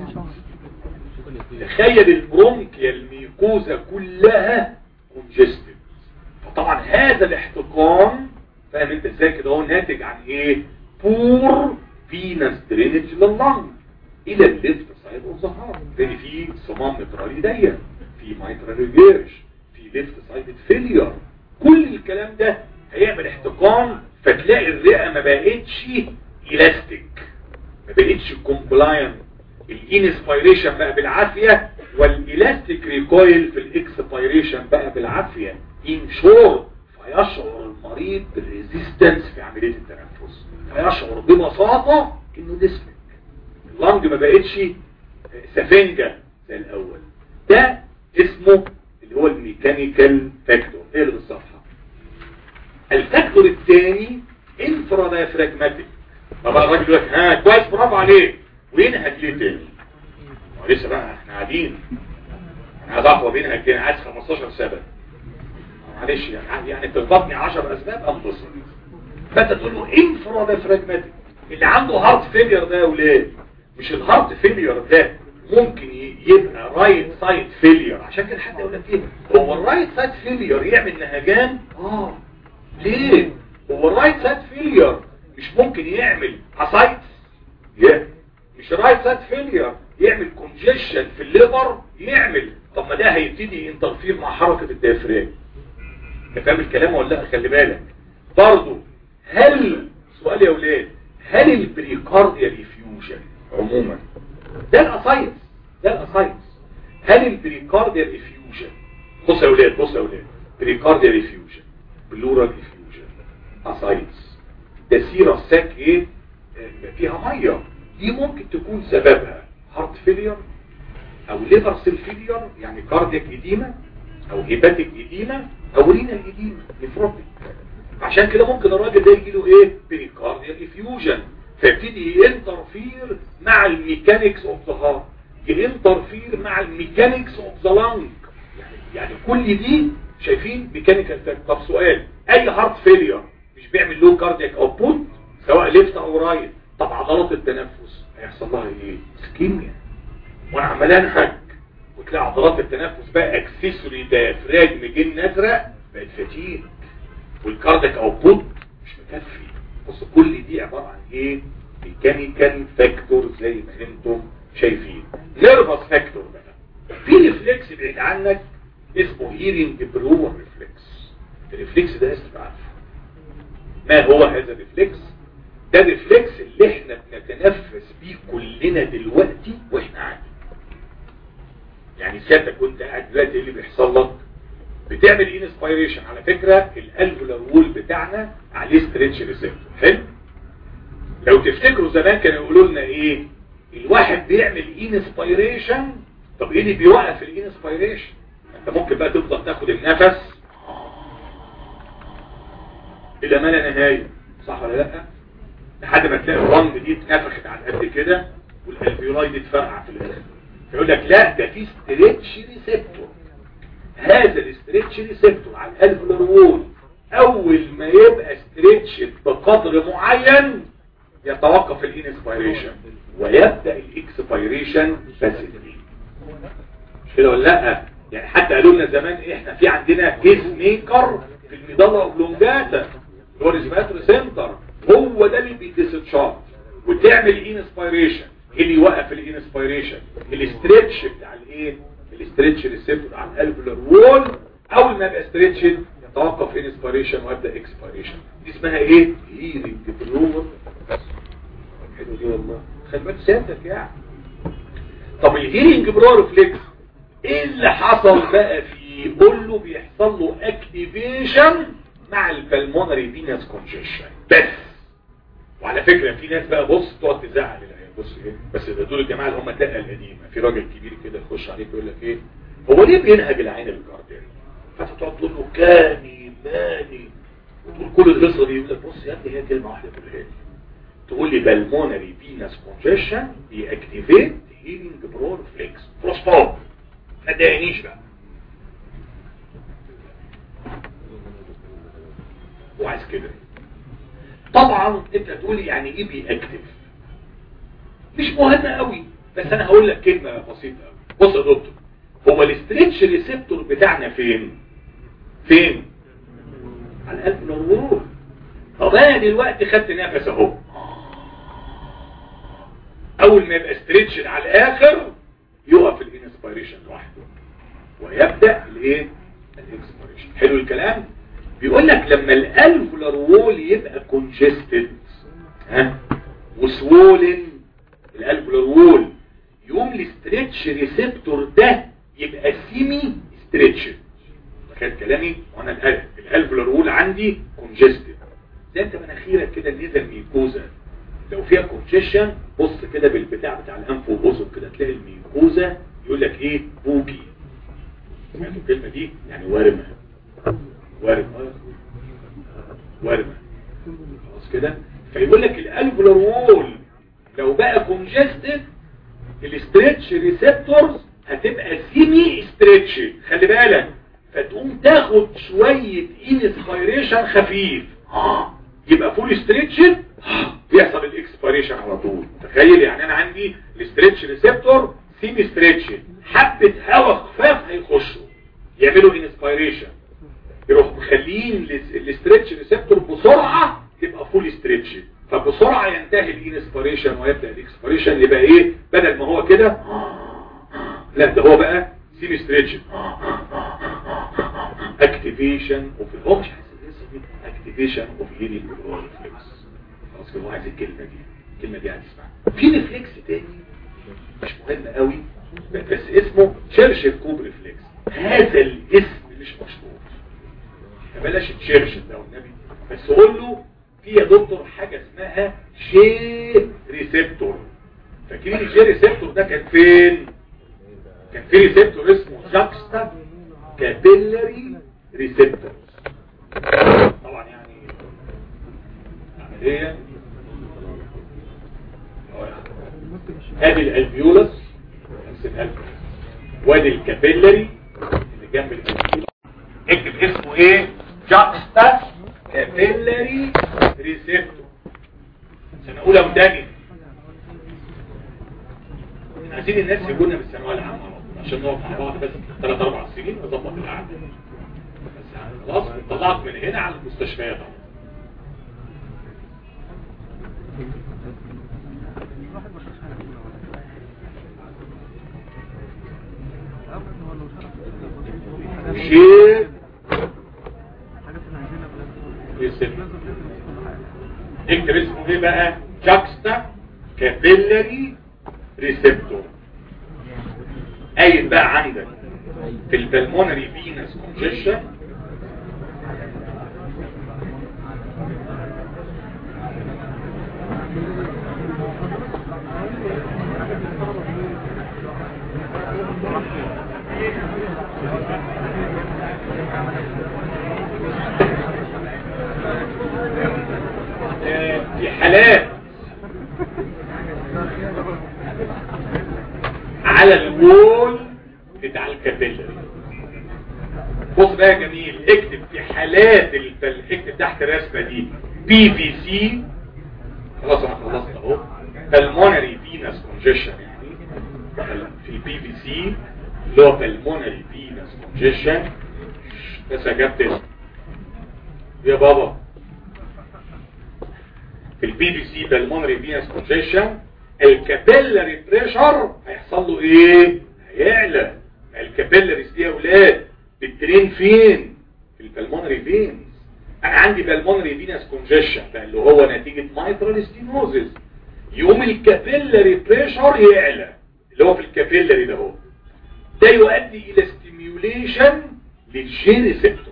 تخيل البرونكيا الميكوزا كلها كونجستيف فطبعا هذا الاحتقان فاهم انت ازاي كده هو ناتج عن ايه بور فينس درينج لللنج الى الليفت سايد اوف ذا هارت لان في صمام مترالي ضيق في مايترال ريجيرش في ليفت سايد فيلير كل الكلام ده هيعمل احتقان فتلاقي الرئه ما بقتش الاستيك ما بقتش كومبلاينت الانسبيريشن بقى بالعافيه والالاستيك ريكويل في الاكسبيريشن بقى بالعافيه ان شور فيشعر المريض بالريزيستنس في عمليه التنفس فيشعر ببساطه انه ديسمك اللنج ما بقتش سفنجه زي الاول ده اسمه اللي هو الميكانيكال فاكتور اقلب الصفحه الفاكتور الثاني انفرا دايفراجماتيك طبعا الراجل يقول لك ها كويس برافو عليك وينهج ليه تاني هو لسه بقى احنا قاعدين انا عايز اقوى بينهج تاني عايز 15 سبب معلش يعني يعني تضبطني 10 اسباب انتصر فانت تقول له انفرا دايفراجماتيك اللي عنده هارت فيلير ده يا ولاد مش الهارت فيلير ده ممكن ي- يبقى رايت سايد فيلير عشان كده حد يقول لك ايه هو الرايت سايد فيلير يعمل نهجان اه ليه هو الرايت سايد فيلير مش ممكن يعمل اسايتس لا مش رايت سايد فيلير يعمل كونجيشن في الليفر يعمل طب ما ده هيبتدي ينترفير مع حركه الديافرام انت فاهم الكلام ولا لا خلي بالك برضه هل سؤال يا ولاد هل البريكارديا ريفيوجن عموما ده الاسايتس ده الاسايتس هل البريكارديا ريفيوجن بص يا ولاد بص يا ولاد بريكارديا ريفيوجن بلورال ريفيوجن اسايتس ده سيرة ساك ايه آه، فيها ميه دي ممكن تكون سببها هارت فيلير او ليفر سيل فيلير يعني كاردياك اديما او هيباتيك اديما او رينال اديما نفروتيك عشان كده ممكن الراجل ده يجي له ايه بريكارديال افيوجن فيبتدي ينترفير مع الميكانيكس اوف ذا هارت ينترفير مع الميكانيكس اوف ذا لانج يعني يعني كل دي شايفين ميكانيكال فاكتور طب سؤال اي هارت فيلير مش بيعمل له كاردياك اوتبوت سواء ليفت او رايت طب عضلات التنفس هيحصل لها ايه سكيميا وانا عمال انهج وتلاقي عضلات التنفس بقى اكسسوري ديافراجم جن ازرق بقت فتيل والكارديك اوتبوت مش مكفي بص كل دي عباره عن ايه ميكانيكال فاكتور زي ما انتم شايفين نيرفس فاكتور بقى في ريفلكس بعيد عنك اسمه هيرنج برور ريفلكس الريفلكس ده لازم تبقى عارفه ما هو هذا الريفلكس ده الريفلكس اللي احنا بنتنفس بيه كلنا دلوقتي واحنا قاعدين يعني سيادتك وانت قاعد دلوقتي ايه اللي بيحصل لك بتعمل انسبيريشن على فكرة الالفولار وول بتاعنا عليه ستريتش ريسبتور حلو لو تفتكروا زمان كانوا يقولوا لنا ايه الواحد بيعمل انسبيريشن طب ايه اللي بيوقف الانسبيريشن انت ممكن بقى تفضل تاخد النفس الى ما لا نهايه صح ولا لا لحد ما تلاقي الرمل دي اتنفخت على قد كده والالفيولاي دي اتفرقع في الاخر فيقول لك لا ده في ستريتش ريسبتور هذا الاستريتش ريسبتور على الالفولار وول اول ما يبقى ستريتش بقدر معين يتوقف الانسبيريشن ويبدا الاكسبيريشن باسفلي مش كده ولا لا يعني حتى قالوا لنا زمان احنا في عندنا كيس ميكر في الميدالا اوبلونجاتا اللي هو الريسبيراتوري سنتر هو ده اللي بيديستشارج وتعمل انسبيريشن ايه اللي يوقف الانسبيريشن الاستريتش بتاع الايه الاستريتش ريسبتور على الالفولار وول اول ما يبقى ستريتش يتوقف انسبيريشن ويبدا اكسبيريشن دي اسمها ايه هيرنج بلور حلو دي والله خلي بالك سيادتك يعني طب الهيرنج برو ريفلكس ايه اللي حصل بقى فيه قول له بيحصل له اكتيفيشن مع البلمونري فينس كونجيشن بس وعلى فكرة في ناس بقى بص تقعد تزعل العيال بص ايه بس ده دول الجماعة اللي هم الدقة القديمة في راجل كبير كده يخش عليك يقول لك ايه هو ليه بينهج العين الكارديال فانت تقعد تقول له كاني ماني وتقول كل القصة دي يقول لك بص يا ابني هي كلمة واحدة تقولها لي تقول لي بالمونري فينس كونجيشن بيأكتيفيت هيلينج برو ريفلكس فلوسفوب ما تضايقنيش بقى وعايز كده طبعا انت تقولي يعني ايه بيأكتف مش مهم قوي بس انا هقول لك كلمة بسيطة قوي بص يا دكتور هو الاستريتش ريسبتور بتاعنا فين فين على القلب الأرواح طب انا دلوقتي خدت نفس اهو اول ما يبقى استريتش على الاخر يقف الانسبيريشن لوحده ويبدا الايه الاكسبيريشن حلو الكلام بيقول لك لما الالفولار وول يبقى كونجستد ها وسوولن الالفولار وول يقوم الاستريتش ريسبتور ده يبقى سيمي ستريتش تخيل كلامي وانا الالف الالفولار وول عندي كونجستد زي انت مناخيرك كده النيزل ميكوزا لو فيها كونجيشن بص كده بالبتاع بتاع الانف والاذن كده تلاقي الميكوزا يقول لك ايه بوجي سمعتوا الكلمه دي يعني ورمه ورمه ورمه خلاص كده فيقول لك الالفولار وول لو بقى كونجستد الاستريتش ريسبتورز هتبقى سيمي ستريتش خلي بالك فتقوم تاخد شويه انسبيريشن خفيف يبقى فول ستريتشد بيحصل الاكسبيريشن على طول تخيل يعني انا عندي الاستريتش ريسبتور سيمي ستريتشد حبه هواء خفاف هيخشوا يعملوا انسبيريشن يروح مخلين الاستريتش ريسبتور بسرعه تبقى فول ستريتشد فبسرعه ينتهي الانسبيريشن ويبدا الاكسبيريشن يبقى ايه بدل ما هو كده لا ده هو بقى سيمي ستريتشد اكتيفيشن وفي هو مش حاسس اكتيفيشن اوف هيلينج ريفلكس خلاص كده هو عايز الكلمه دي الكلمه دي هتسمعها في ريفلكس تاني مش مهم قوي بس اسمه تشرشل كوب ريفلكس هذا الاسم مش مشهور فبلاش تشرشل ده والنبي بس قول له في يا دكتور حاجه اسمها جي ريسبتور فاكرين الجي ريسبتور ده كان فين كان في ريسبتور اسمه جاكستا كابيلاري ريسبتور طبعا يعني عملية ادي الالفيولس نفس الالفيولس وادي الكابيلاري اللي جنب الالفيولس اكتب اسمه ايه جاكستا كابيلاري ريسبتور سنة اولى وتانية عايزين الناس يقولنا بالثانويه العامه عشان نقف مع بعض بس ثلاث اربع سنين نظبط القعده بس خلاص طلعت من هنا على المستشفيات اهو شيء اكتب اسمه ايه بقى جاكستا كابيلاري ريسبتور قايل بقى عندك في البلمونري فينس كونجيشن في حالات على الوول بتاع الكابيلري بص بقى يا جميل اكتب في حالات البل... اكتب تحت الرسمه دي بي في سي خلاص انا خلصت اهو بالمونري فينس كونجيشن يعني في البي في سي اللي هو بالمونري فينس كونجيشن بس يا كابتن يا بابا في البي في سي بالمونري فينس كونجيشن الكابيلاري بريشر هيحصل له ايه هيعلى الكابيلاريز دي يا اولاد بترين فين في البلمونري فينز انا عندي بالمونري فينس كونجيشن ده اللي هو نتيجه مايترال ستينوزز يقوم الكابيلاري بريشر يعلى اللي هو في الكابيلاري ده هو ده يؤدي الى ستيميوليشن للجي ريسبتور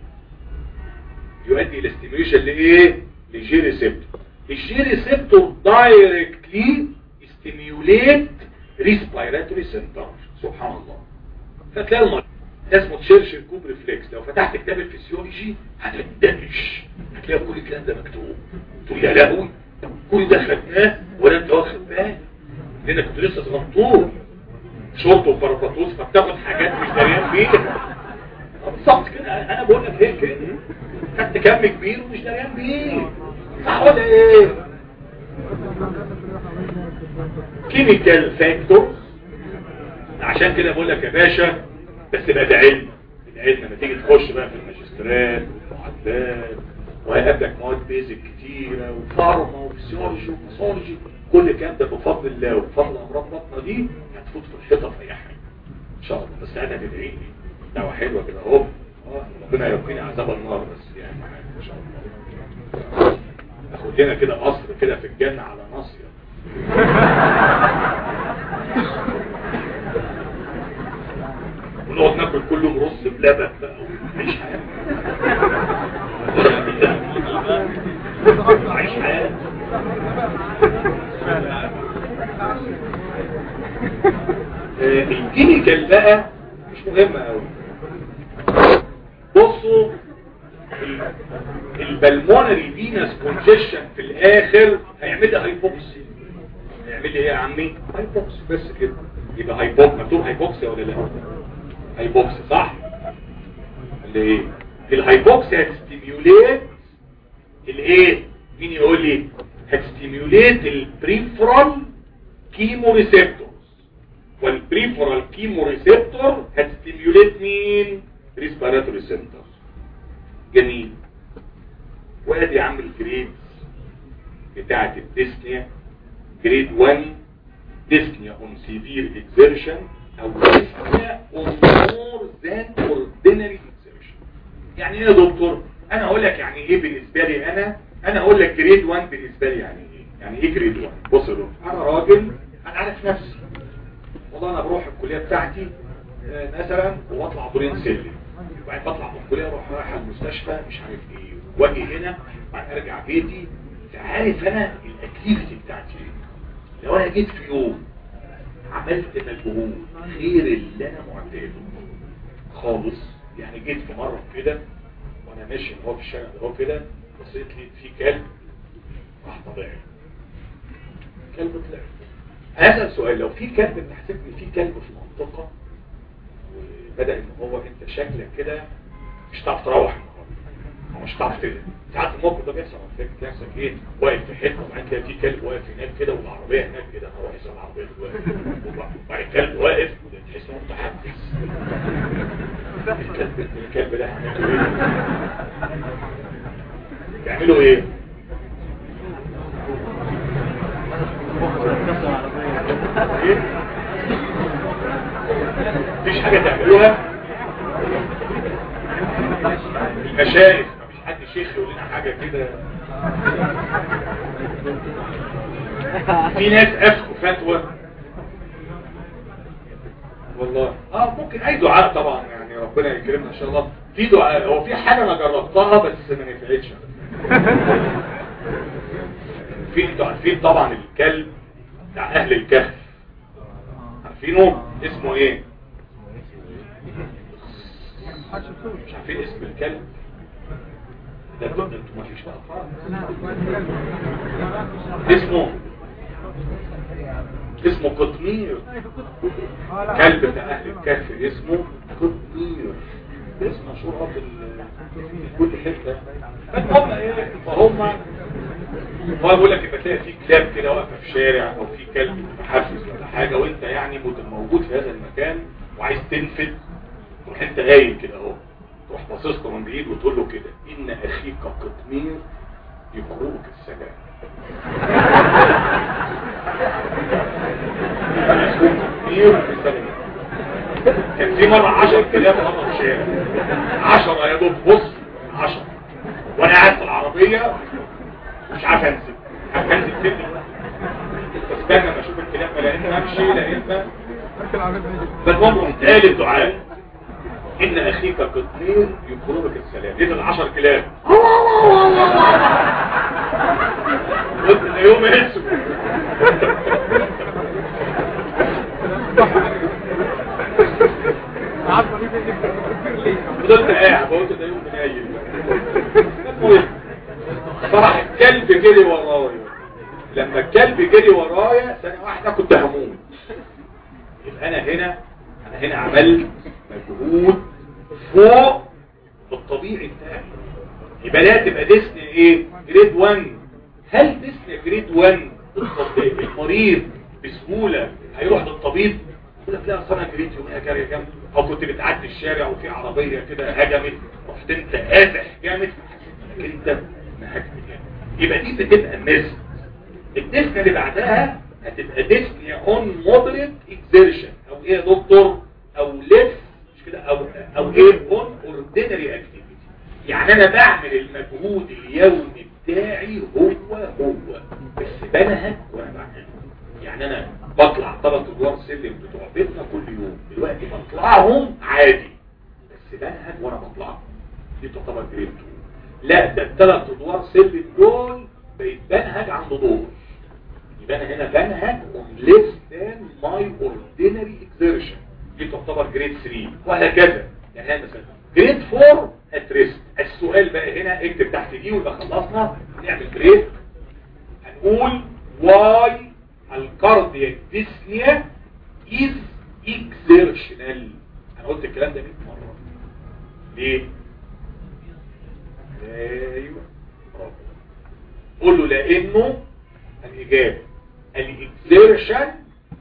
يؤدي الى ستيميوليشن لايه للجي ريسبتور الجي ريسبتور دايركتلي ستيميوليت ريسبيراتوري سنتر سبحان الله فتلاقي المرض ده اسمه تشيرشل كوب ريفلكس لو فتحت كتاب الفسيولوجي هتندمج هتلاقي كل الكلام ده مكتوب تقول يا لهوي كل ده خدناه ولا انت واخد بالك لانك كنت لسه صغنطور شورت وبربطوس فبتاخد حاجات مش دريان بيها بالظبط كده انا بقول لك هيك كده خدت كم كبير ومش دريان بيه صح ولا ايه كيميكال فاكتورز عشان كده بقول لك يا باشا بس بقى ده علم العلم لما تيجي تخش بقى في الماجستيرات والمعادلات وهيقابلك مواد بيزك كتيره وفارما وفسيولوجي وباثولوجي كل الكلام ده بفضل الله وبفضل امراض بطنه دي هتفوت في الحيطه في اي حاجه ان شاء الله بس انا تدعي لي دعوه حلوه كده اهو آه، ربنا يوقيني عذاب النار بس يعني ان شاء الله ناخد لنا كده قصر كده في الجنه على ناصيه ونقعد ناكل كل يوم رز بلبن بقى ونعيش حياتنا عيش حياتنا آه، الكيميكال بقى مش مهمة قوي بصوا ال- البلمونري فينس كونجيشن في الاخر هيعمل لي هايبوكسي هيعمل لي ايه يا عمي هايبوكسي بس كده يبقى هايبوك مكتوب هايبوكسي ولا لا هايبوكسي صح اللي ايه الهايبوكسي هتستيميوليت الايه مين يقول لي هتستيميوليت البريفرال كيمو ريسبتورز والبريفرال كيمو ريسبتور هتستيميوليت مين ريسبيراتوري سنتر جميل وادي يا عم الجريدز بتاعه الديسنيا جريد 1 dyspnea on severe exertion او dyspnea on more than ordinary exertion يعني ايه يا دكتور انا اقول لك يعني ايه بالنسبه لي انا انا اقول لك جريد 1 بالنسبه لي يعني ايه يعني ايه جريد 1 بص يا دكتور انا راجل انا عارف نفسي والله انا بروح الكليه بتاعتي آه، مثلا واطلع دورين سلم وبعدين بطلع من الكليه اروح رايح المستشفى مش عارف ايه واجي هنا بعدين ارجع بيتي عارف انا الاكتيفيتي بتاعتي ايه لو انا جيت في يوم عملت مجهود غير اللي انا معتاده خالص يعني جيت في مره كده وانا ماشي هو في الشارع ده هو كده بصيت لي في كلب راح طبيعي كلب طلع هسأل سؤال لو في كلب انت حسيت ان في كلب في المنطقة وبدأ ان هو انت شكلك كده مش هتعرف تروح النهارده او مش هتعرف تقلق ساعات الموقف ده بيحصل على فكره بيحصل ايه واقف في حته وبعدين تلاقي في كلب واقف هناك كده والعربيه هناك كده هو يسمع العربيه دلوقتي وبعدين الكلب واقف تحس انه متحمس الكلب الكلب ده هيعملوا ايه؟ بيعملوا ايه؟ ايه؟ مفيش حاجة تعملوها المشايخ مفيش حد شيخ يقول لنا حاجة كده في ناس افتوا فتوى والله اه ممكن اي دعاء طبعا يعني ربنا يكرمنا ان شاء الله في دعاء هو في حاجة انا جربتها بس ما نفعتش في انتوا عارفين طبعا الكلب بتاع اهل الكهف عارفينه اسمه ايه مش عارفين اسم الكلب ده انتوا ده انتوا ما فيش بقى خالص. اسمه اسمه قطمير كلب بتاع اهل الكهف اسمه قطمير اسم مشهور في ال- في كل حته فهم ايه فهم فهو بيقول لك يبقى تلاقي في كلاب كده واقفه في شارع او في كلب متحفز ولا حاجه وانت يعني مت- موجود في هذا المكان وعايز تنفذ تروح انت قايم كده اهو تروح باصص له من بعيد وتقول له كده ان اخيك قطمير يقرؤك السلام يقرؤك قطمير بالسلام كان في مرة عشر كلاب مرة في الشارع عشرة يا دوب بص عشرة وانا قاعد في العربية مش عارف انزل عارف انزل فين استنى ما اشوف الكلاب لا اما امشي لا اما فالمهم رحت قال الدعاء ان اخيك قطنين يقربك السلام لقيت العشر كلاب قلت ده يوم اسود فضلت قاعد قلت ده يوم منايل المهم فراح الكلب جري ورايا لما الكلب جري ورايا ثانية واحدة كنت هموت يبقى انا هنا انا هنا عملت مجهود فوق الطبيعي بتاعي يبقى لا تبقى ديسن ايه جريد 1 هل ديسن جريد 1 الطبيب المريض بسهولة هيروح للطبيب يقول لك لا اصل انا جريت يوميها كاريه جنب او كنت بتعدي الشارع وفي عربيه كده هجمت رحت انت قازح جامد فحسيت انك انت نهجت جامد يبقى دي بتبقى النسبه الديسك اللي بعدها هتبقى ديسك اون مودريت اكزيرشن او ايه يا دكتور او ليس مش كده او او ايه اون اوردينري اكتيفيتي يعني انا بعمل المجهود اليومي بتاعي هو هو بس بنهج وانا بعمله يعني انا بطلع ثلاث ادوار سلم بتوع بيتنا كل يوم دلوقتي بطلعهم عادي بس بنهج وانا بطلعهم دي تعتبر جريد 2 لا ده الثلاث ادوار سلم دول بقيت بنهج عند دور يبقى انا هنا بنهج on less than my ordinary exertion دي تعتبر جريد 3 وهكذا يعني هنا مثلا جريد 4 اتريست السؤال بقى هنا اكتب تحت دي ويبقى خلصنا نعمل بريك هنقول why الكاردياك ديسنيا is exertional انا قلت الكلام ده 100 مره ليه ايوه برافو قول له لانه الاجابه الاكزيرشن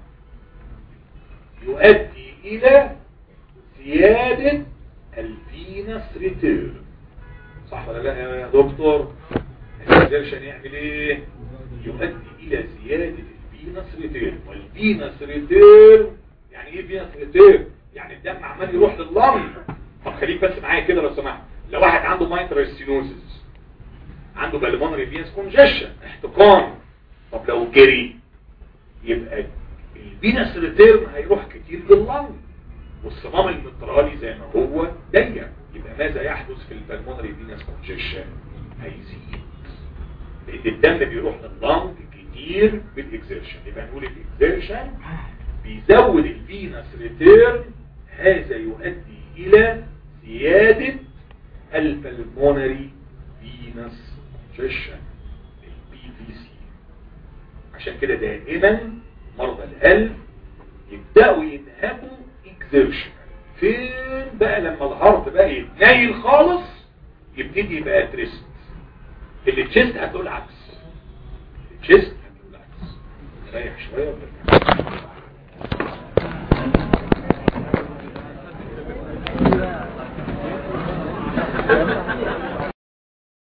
يؤدي الى زياده الفينس ريتيرن صح ولا لا يا دكتور الاكزيرشن يعمل ايه يؤدي الى زياده الفينس ريتيرن والفينس ريتيرن يعني ايه فينس ريتيرن يعني الدم عمال يروح لللنج طب خليك بس معايا كده لو سمحت لو واحد عنده مايترال سينوزس عنده بالمونري فينس كونجيشن احتقان طب لو جري يبقى الفينس ريتيرن هيروح كتير لللنج والصمام المترالي زي ما هو ضيق يبقى ماذا يحدث في البلمونري فينس كونجيشن هيزيد لان الدم بيروح لللنج كتير بالاكزيرشن يبقى نقول الاكزيرشن بيزود الفينس ريتيرن هذا يؤدي الى زيادة البلمونري فينس كونجيشن البي في سي عشان كده دائما مرضى القلب يبدأوا ينهبوا اكزيرشن فين بقى لما الهارت بقى يتنيل خالص يبتدي يبقى تريست اللي تشيست هتقول عكس التشيست هتقول عكس ريح شوية ولا